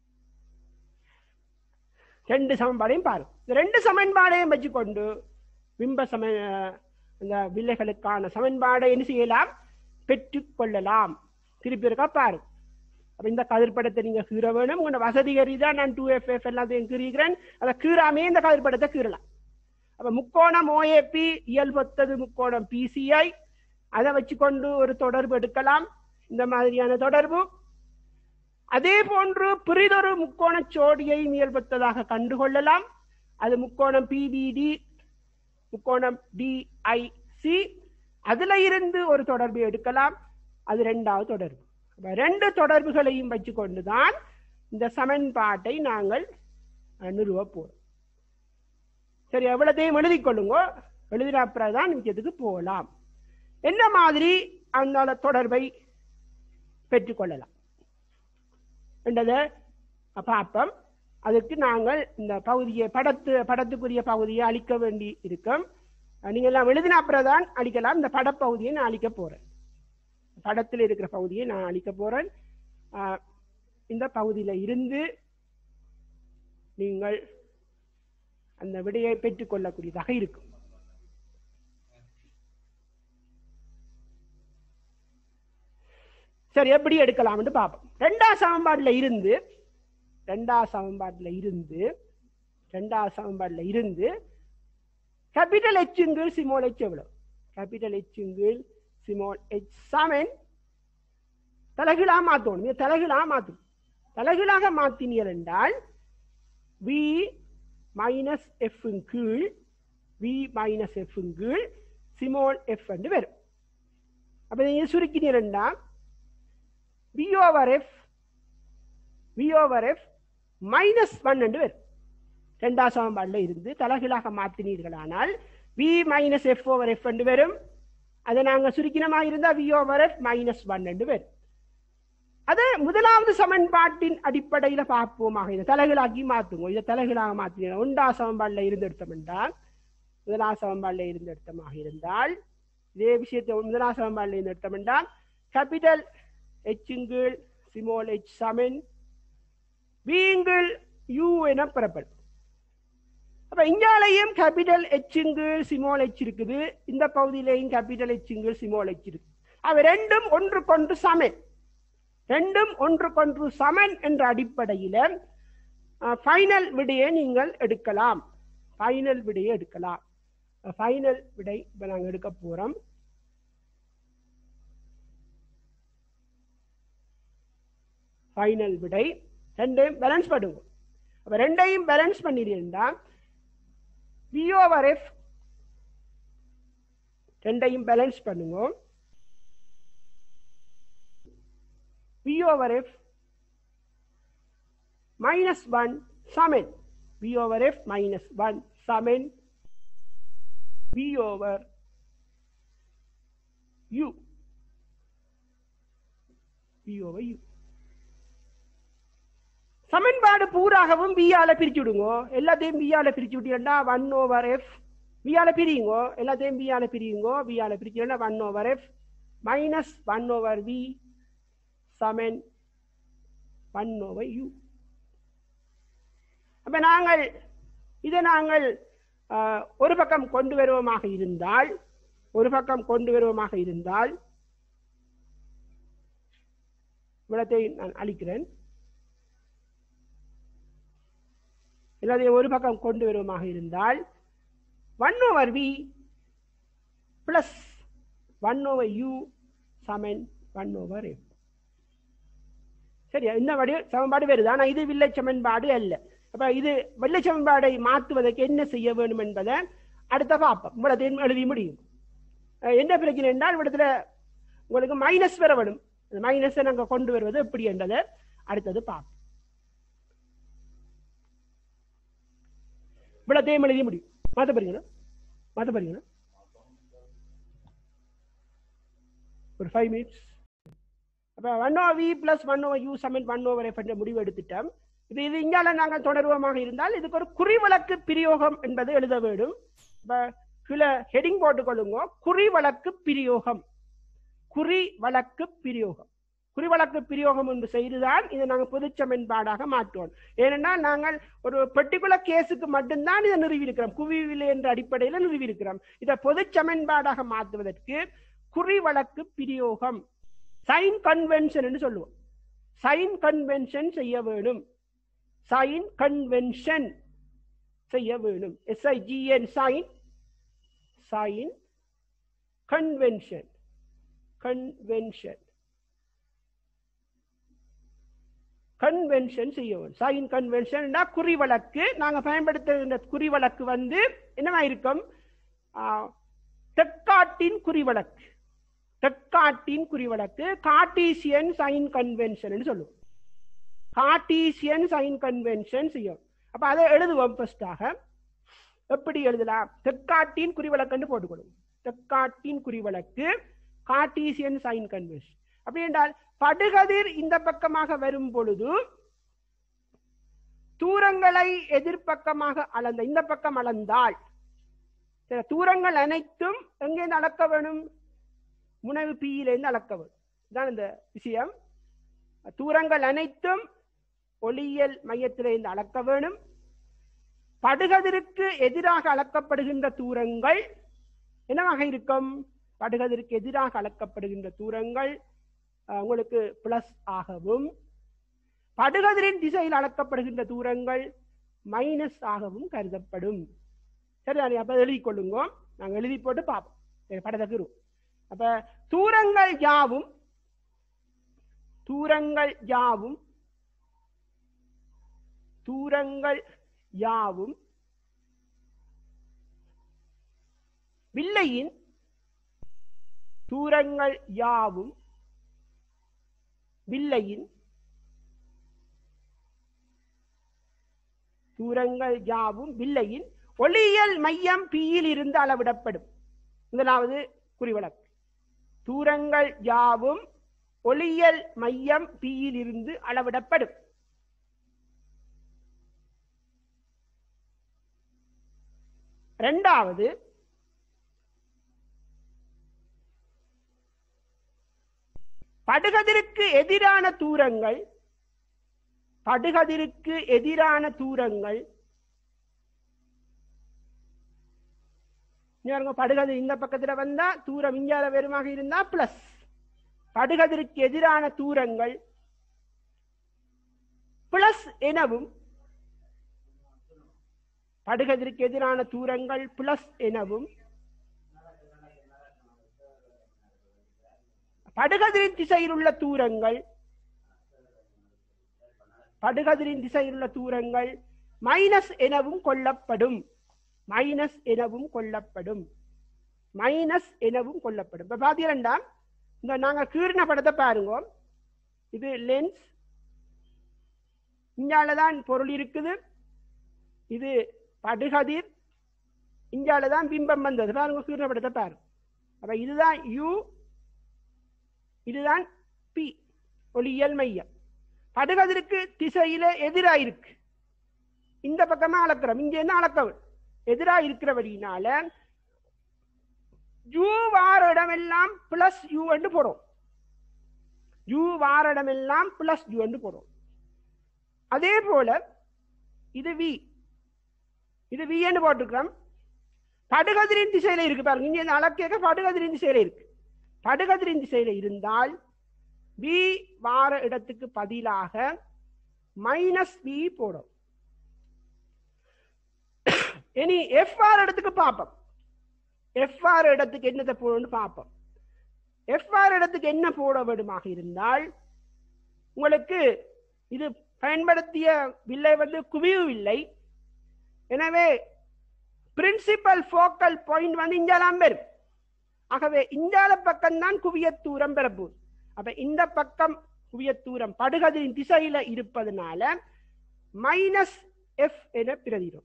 ரெண்டு சமன்பாடையும் பாருங்க இந்த ரெண்டு சமன்பாடையும் வச்சுக்கொண்டு பிம்ப சம அந்த வில்லைகளுக்கான சமன்பாடை என்ன செய்யலாம் பெற்றுக்கொள்ளலாம் திருப்பி இருக்கா பாருங்க அப்ப இந்த கதிர்படத்தை நீங்க கீற வேணும் உங்களோட வசதி கருதி நான் டூ எஃப் எஃப் எல்லாத்தையும் கீறுகிறேன் அதை கீறாமே இந்த கதிர்படத்தை கீறலாம் அப்ப முக்கோணம் ஓஏபி இயல்பொத்தது முக்கோணம் பிசிஐ அதை வச்சுக்கொண்டு ஒரு தொடர்பு எடுக்கலாம் இந்த மாதிரியான தொடர்பு அதே போன்று பிரிதொரு முக்கோண சோடியை இயல்பொத்ததாக கண்டுகொள்ளலாம் அது முக்கோணம் பிபிடி முக்கோணம் டிஐசி அதுல இருந்து ஒரு தொடர்பை எடுக்கலாம் அது ரெண்டாவது தொடர்பு அப்ப ரெண்டு தொடர்புகளையும் வச்சுக்கொண்டுதான் இந்த சமன்பாட்டை நாங்கள் அஹ், நிறுவ போறோம் சரி எவ்வளத்தையும் எழுதிக் கொள்ளுங்க எழுதின அப்புறம் தான் நிச்சயத்துக்கு போகலாம் என்ன மாதிரி அந்த தொடர்பை பெற்றுக்கொள்ளலாம் என்றதை பார்ப்போம் அதுக்கு நாங்கள் இந்த பகுதியை படத்து படத்துக்குரிய பகுதியை அழிக்க வேண்டி இருக்கும் நீங்க எல்லாம் எழுதின அப்புறம் தான் அழிக்கலாம் இந்த படப்பகுதியை நான் அழிக்க போறேன் படத்தில் இருக்கிற பகுதியை நான் அழிக்க போறேன் ஆஹ், இந்த பகுதியில இருந்து நீங்கள் அந்த விடையை பெற்றுக்கொள்ளக்கூடியதாக இருக்கும் சரி எப்படி எடுக்கலாம்னு பார்ப்போம் ரெண்டாம் சமன்பாடுல இருந்து ரெண்டாம் சமன்பாடுல இருந்து ரெண்டாம் சமன்பாடுல இருந்து கேபிட்டல் எச்சுங்கள் சிமோல் எச் எவ்வளவு கேபிட்டல் எச்சுங்கள் சிமோல் எச் சமன் தலைகீழா மாத்தணும் இது தலைகீழா மாற்றும் தலைகீழாக மாத்தினீர்கள் என்றால் வி மைனஸ் எஃப் கீழ் வி மைனஸ் எஃப் கீழ் சிமோல் எஃப் என்று வரும் அப்ப நீங்க சுருக்கினீர்கள்னா V over F V over F minus one என்று வரும் ரெண்டாம் சமன்பாடுல இருந்து தலைகீழாக மாத்தினீர்களானால் V minus F over F என்று வரும் அதை நாங்கள் சுருக்கினமாக இருந்தால் V over F minus one என்று வரும் அது முதலாவது சமன்பாட்டின் அடிப்படையில பார்ப்போமாக இதை தலைகளாக்கி மாத்துங்க இதை தலைகளாக மாத்தினோம் ஒன்றா சமன்பாடுல இருந்து எடுத்தோம் என்றால் முதலாம் சமன்பாடுல இருந்து எடுத்தமாக இருந்தால் இதே விஷயத்தை முதலாம் சமன்பாடுல இருந்து எடுத்தோம் என்றால் கேபிட்டல் எச்சுங்கள் சிமோல் எச் சமன் வீங்கள் யூ என பெறப்படும் அப்ப இங்காலையும் கேபிட்டல் எச்சுங்கள் சிமோல் எச் இருக்குது இந்த பகுதியிலையும் கேபிட்டல் எச்சுங்கள் சிமோல் எச் இருக்கு அவை ரெண்டும் ஒன்றுக்கொன்று சமன் ரெண்டும் ஒன்றுக்கொன்று சமன் என்ற அடிப்படையில ஃபைனல் விடையை நீங்கள் எடுக்கலாம் ஃபைனல் விடையை எடுக்கலாம் ஃபைனல் விடை இப்ப நாங்க எடுக்க போறோம் ஃபைனல் விடை ரெண்டையும் பேலன்ஸ் பண்ணுங்க அப்ப ரெண்டையும் பேலன்ஸ் பண்ணிருந்தா வி ஓவர் எஃப் ரெண்டையும் பேலன்ஸ் பண்ணுங்க V over F minus one சமன் V over F minus one சமன் V over U V over U சமன்பாடு பூராகவும் பியால பிரிச்சு விடுங்க எல்லாத்தையும் பியால பிரிச்சு விட்டீங்கன்னா ஒன் ஓவர் எஃப் பியால பிரியுங்கோ எல்லாத்தையும் பியால பிரியுங்கோ பியால பிரிச்சுன்னா one over F minus one over V சமன் ஒன் ஓவர் யூ அப்ப நாங்கள் இதை நாங்கள் ஆஹ், ஒரு பக்கம் கொண்டு வருவமாக இருந்தால் ஒரு பக்கம் கொண்டு வருவமாக இருந்தால் விளத்தை நான் அளிக்கிறேன் எல்லாத்தையும் ஒரு பக்கம் கொண்டு வருவமாக இருந்தால் one over V plus one over U சமன் ஒன் ஓவர் எம் சரியா இந்த வடி சமன்பாடு வருது ஆனா இது வில்லை சமன்பாடு அல்ல அப்ப இது வெள்ளை சமன்பாடை மாற்றுவதற்கு என்ன செய்ய வேண்டும் என்பதை அடுத்த பார்ப்போம் இவ்வளவு எழுதி முடியும் அஹ் என்ன பிரச்சனை என்றால் இவ்விடத்துல உங்களுக்கு மைனஸ் வர வேணும் அந்த மைனஸை நாங்க கொண்டு வருவது எப்படி என்றதை அடுத்தது பார்ப்போம் இவ்வளத்தையும் எழுதி முடியும் மாத்த போறீங்களா மாத்த போறீங்களா ஒரு ஃபைவ் மினிட்ஸ் அப்போ one over V plus one over U சமன் ஒன் ஓவர் எஃப் என்ற முடிவு எடுத்துட்டோம் இது இது இங்கால நாங்கள் தொடர்வமாக இருந்தால் இதுக்கு ஒரு குறிவழக்கு பிரயோகம் என்பது எழுத வேண்டும் இப்போ கீழே ஹெடிங் போட்டுக்கொள்ளுங்க குறிவழக்கு பிரயோகம் குறி வழக்கு பிரயோகம் குறிவழக்கு பிரயோகம் என்று செய்துதான் இதை நாங்கள் பொதுச்சமன்பாடாக மாற்றுவோம் ஏனென்றால் நாங்கள் ஒரு பர்டிகுலர் கேஸுக்கு மட்டும்தான் இதை நிறுவியிருக்கிறோம் குவிவிலை என்ற அடிப்படையில் நிறுவியிருக்கிறோம் இதை பொதுச்சமன்பாடாக மாற்றுவதற்கு குறிவழக்கு பிரயோகம் சைன் கன்வென்ஷன் என்று சொல்லுவோம் சைன் கன்வென்ஷன் செய்ய வேணும் சைன் கன்வென்ஷன் செய்ய வேணும் S I G N sign sign convention convention convention செய்ய வேணும் சைன் கன்வென்ஷன் குறிவழக்கு நாங்க பயன்படுத்துகின்ற குறிவழக்கு வந்து என்னவா இருக்கும் ஆ, தெற்காட்டின் குறிவழக்கு தெற்காட்டின் குறிவழக்கு கார்டீசியன் சைன் கன்வென்ஷன் சொல்லுவோம் கார்டீசியன் சைன் கன்வென்ஷன் செய்யும் அப்ப அதை எழுதுவோம் ஃபர்ஸ்டாக எப்படி எழுதலாம் தெற்காட்டின் குறிவழக்குன்னு போட்டுக்கொள்ளும் தெற்காட்டின் குறிவழக்கு கார்டீசியன் சைன் கன்வென்ஷன் அப்படி என்றால் படுகதிர் இந்த பக்கமாக வரும் பொழுது தூரங்களை எதிர்ப்பக்கமாக அளந்த இந்த பக்கம் அளந்தால் சரி, தூரங்கள் அனைத்தும் எங்கே அளக்க வேணும் முனைவு பியிலிருந்து அளக்க வேண்டும் இதுதான் இந்த விஷயம் தூரங்கள் அனைத்தும் ஒளியியல் மையத்திலிருந்து அளக்க வேணும் படுகதிருக்கு எதிராக அளக்கப்படுகின்ற தூரங்கள் என்னவாக இருக்கும் படுகதிருக்கு எதிராக அளக்கப்படுகின்ற தூரங்கள் அஹ், உங்களுக்கு பிளஸ் ஆகவும் படுகதிரின் திசையில் அளக்கப்படுகின்ற தூரங்கள் மைனஸ் ஆகவும் கருதப்படும் சரி அப்ப எழுதி கொள்ளுங்க நாங்க எழுதி போட்டு பார்ப்போம் சரி, படத்தை தருவோம் அப்ப தூரங்கள் யாவும் தூரங்கள் யாவும் தூரங்கள் யாவும் வில்லையின் தூரங்கள் யாவும் வில்லையின் தூரங்கள் யாவும் வில்லையின் ஒளியியல் மையம் பியில் இருந்து அளவிடப்படும் முதலாவது குறிவழக்கு தூரங்கள் யாவும் ஒளியியல் மையம் பியில் இருந்து அளவிடப்படும் இரண்டாவது படுகதிருக்கு எதிரான தூரங்கள் படுகதிருக்கு எதிரான தூரங்கள் இங்க பாருங்க, படுகதிர் இந்த பக்கத்துல வந்தா தூரம் இங்கால வெறுமாக இருந்தா பிளஸ் படுகதிருக்கு எதிரான தூரங்கள் பிளஸ் எனவும் படுகதிருக்கு எதிரான தூரங்கள் பிளஸ் எனவும் படுகதிரின் திசையில் உள்ள தூரங்கள் படுகதிரின் திசையில் உள்ள தூரங்கள் மைனஸ் எனவும் கொள்ளப்படும் மைனஸ் எனவும் கொள்ளப்படும் மைனஸ் எனவும் கொள்ளப்படும் இப்ப பாத்தீங்கன்னா இந்த நாங்க கீறின படத்தை பாருங்க இது லென்ஸ் இங்காலதான் பொருள் இருக்குது இது படுகதிர் இங்காலதான் பிம்பம் வந்தது பாருங்க கீறின படத்தை பாருங்க அப்ப இதுதான் யூ இதுதான் பி ஒளியியல் மையம் படுகதிருக்கு திசையில எதிராயிருக்கு இந்த பக்கமா அளக்கிறோம் இங்க என்ன அளக்கவன் எதிரா இருக்கிறபடினால யூ வார இடமெல்லாம் பிளஸ் யூ என்று போடும் யூ வார இடமெல்லாம் பிளஸ் யூ என்று போடும் அதே போல இது வி இது வி என்று போட்டுக்கிறோம் படுகதிரின் திசையில இருக்கு பாருங்க இங்க இந்த அளக்கேக்க படுகதிரின் திசையில இருக்கு படுகதிரின் திசையில இருந்தால் வி வார இடத்துக்கு பதிலாக மைனஸ் வி போடும் இனி எஃப் வார இடத்துக்கு பார்ப்போம் எஃப் வார இடத்துக்கு என்னத்தை போடணும்னு பார்ப்போம் எஃப் வார இடத்துக்கு என்ன போட வேண்டுமாக இருந்தால் உங்களுக்கு இது பயன்படுத்திய வில்லை வந்து குவிவு வில்லை எனவே பிரின்சிபல் ஃபோக்கல் பாயிண்ட் வந்து இஞ்சாலாம் பெறும் ஆகவே இஞ்சால பக்கம் தான் குவியத் தூரம் பெறப்போகுது அப்ப இந்த பக்கம் குவியத் தூரம் படுகதிரின் திசையில இருப்பதனால மைனஸ் எஃப் என பிரதிடும்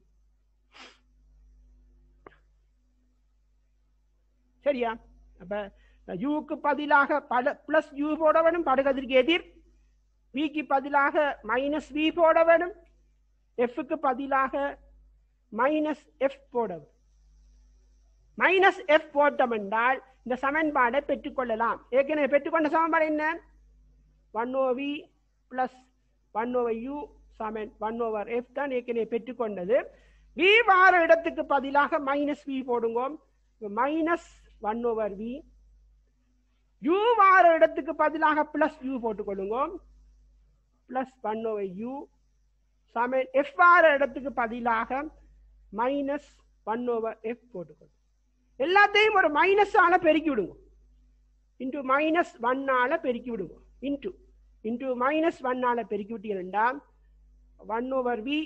சரியா அப்ப யூக்கு பதிலாக பட பிளஸ் யூ போட வேணும் படுகதிருக்கு எதிர் விக்கு பதிலாக மைனஸ் வி போட வேணும் எஃப்க்கு பதிலாக மைனஸ் எஃப் போட வேணும் மைனஸ் எஃப் போட்டோம் என்றால் இந்த சமன்பாடை பெற்றுக்கொள்ளலாம் ஏற்கனவே பெற்றுக்கொண்ட சமன்பாடு என்ன one over V plus one over U சமன் ஒன் ஓவர் எஃப் தான் ஏற்கனவே பெற்றுக்கொண்டது வி வார இடத்துக்கு பதிலாக மைனஸ் வி போடுங்க minus one over V U வார இடத்துக்கு பதிலாக பிளஸ் யூ போட்டுக்கொள்ளுங்க பிளஸ் ஒன் ஓவர் யூ சமன் எஃப் வார இடத்துக்கு பதிலாக மைனஸ் ஒன் ஓவர் எஃப் போட்டுக்கொள்ளுங்க எல்லாத்தையும் ஒரு மைனஸ் ஆல பெருக்கி விடுங்க இன்டூ மைனஸ் ஒன்னால பெருக்கி விடுங்க இன்டூ இன்டூ மைனஸ் ஒன்னால பெருக்கி விட்டீங்கன்னா one over V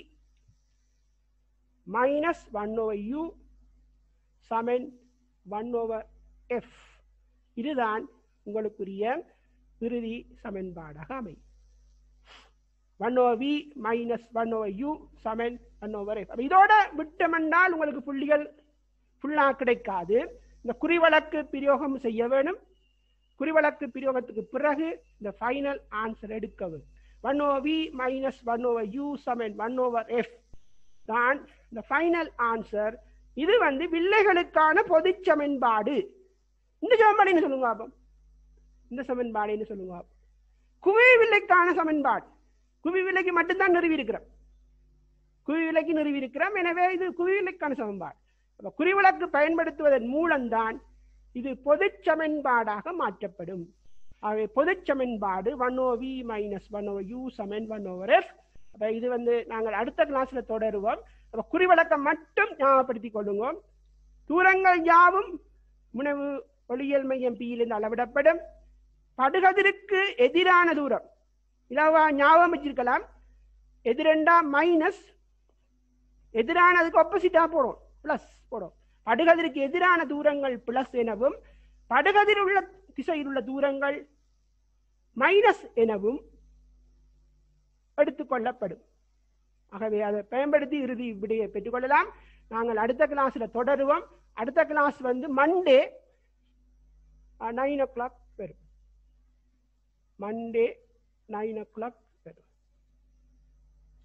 minus one over U சமன் ஒன் ஓவர் எஃப் இதுதான் உங்களுக்குரிய இறுதி சமன்பாடாக அமையும் one over V minus one over U சமன் ஒன் ஓவர் எஃப் இதோட விட்டமென்றால் உங்களுக்கு புள்ளிகள் ஃபுல்லாக கிடைக்காது இந்த குறிவழக்கு பிரயோகம் செய்ய வேணும் குறிவழக்கு பிரயோகத்துக்கு பிறகு இந்த ஃபைனல் ஆன்சர் எடுக்க வேண்டும் one over V minus one over U சமன் ஒன் ஓவர் எஃப் தான் இந்த ஃபைனல் ஆன்சர் இது வந்து வில்லைகளுக்கான பொது சமன்பாடு இந்த சமன்பாடு என்ன சொல்லுங்க பாப்போம் இந்த சமன்பாடு என்ன சொல்லுங்க பாப்போம் குவி வில்லைக்கான சமன்பாடு குவி வில்லைக்கு மட்டும்தான் நிறுவி இருக்கிறோம் குவி விலைக்கு நிறுவி இருக்கிறோம் எனவே இது குவி விலைக்கான சமன்பாடு அப்ப குறிவிலக்கு பயன்படுத்துவதன் மூலம்தான் இது பொது சமன்பாடாக மாற்றப்படும் ஆகவே பொது சமன்பாடு one over V minus one over U சமன் ஒன் ஓவர் எஃப் அப்ப இது வந்து நாங்கள் அடுத்த கிளாஸ்ல தொடருவோம் அப்ப குறிவிலக்கம் மட்டும் ஞாபகப்படுத்திக் கொள்ளுங்க தூரங்கள் யாவும் உணவு ஒளியியல் மையம் பியிலிருந்து அளவிடப்படும் படுகதிருக்கு எதிரான தூரம் இலவா ஞாபகம் வச்சிருக்கலாம் எதிரெண்டா மைனஸ் எதிரானதுக்கு ஆப்போசிட்டா போடும் பிளஸ் போடும் படுகதிருக்கு எதிரான தூரங்கள் பிளஸ் எனவும் படுகதிர் உள்ள திசையில் உள்ள தூரங்கள் மைனஸ் எனவும் எடுத்துக்கொள்ளப்படும் ஆகவே அதை பயன்படுத்தி இறுதி விடையை பெற்றுக்கொள்ளலாம் நாங்கள் அடுத்த கிளாஸ்ல தொடருவோம் அடுத்த கிளாஸ் வந்து மண்டே நைன் ஓ கிளாக் வரும் மண்டே நைன் ஓ கிளாக் வரும்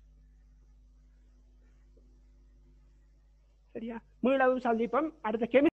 சரியா மீளவும் சந்திப்போம் அடுத்த கெமி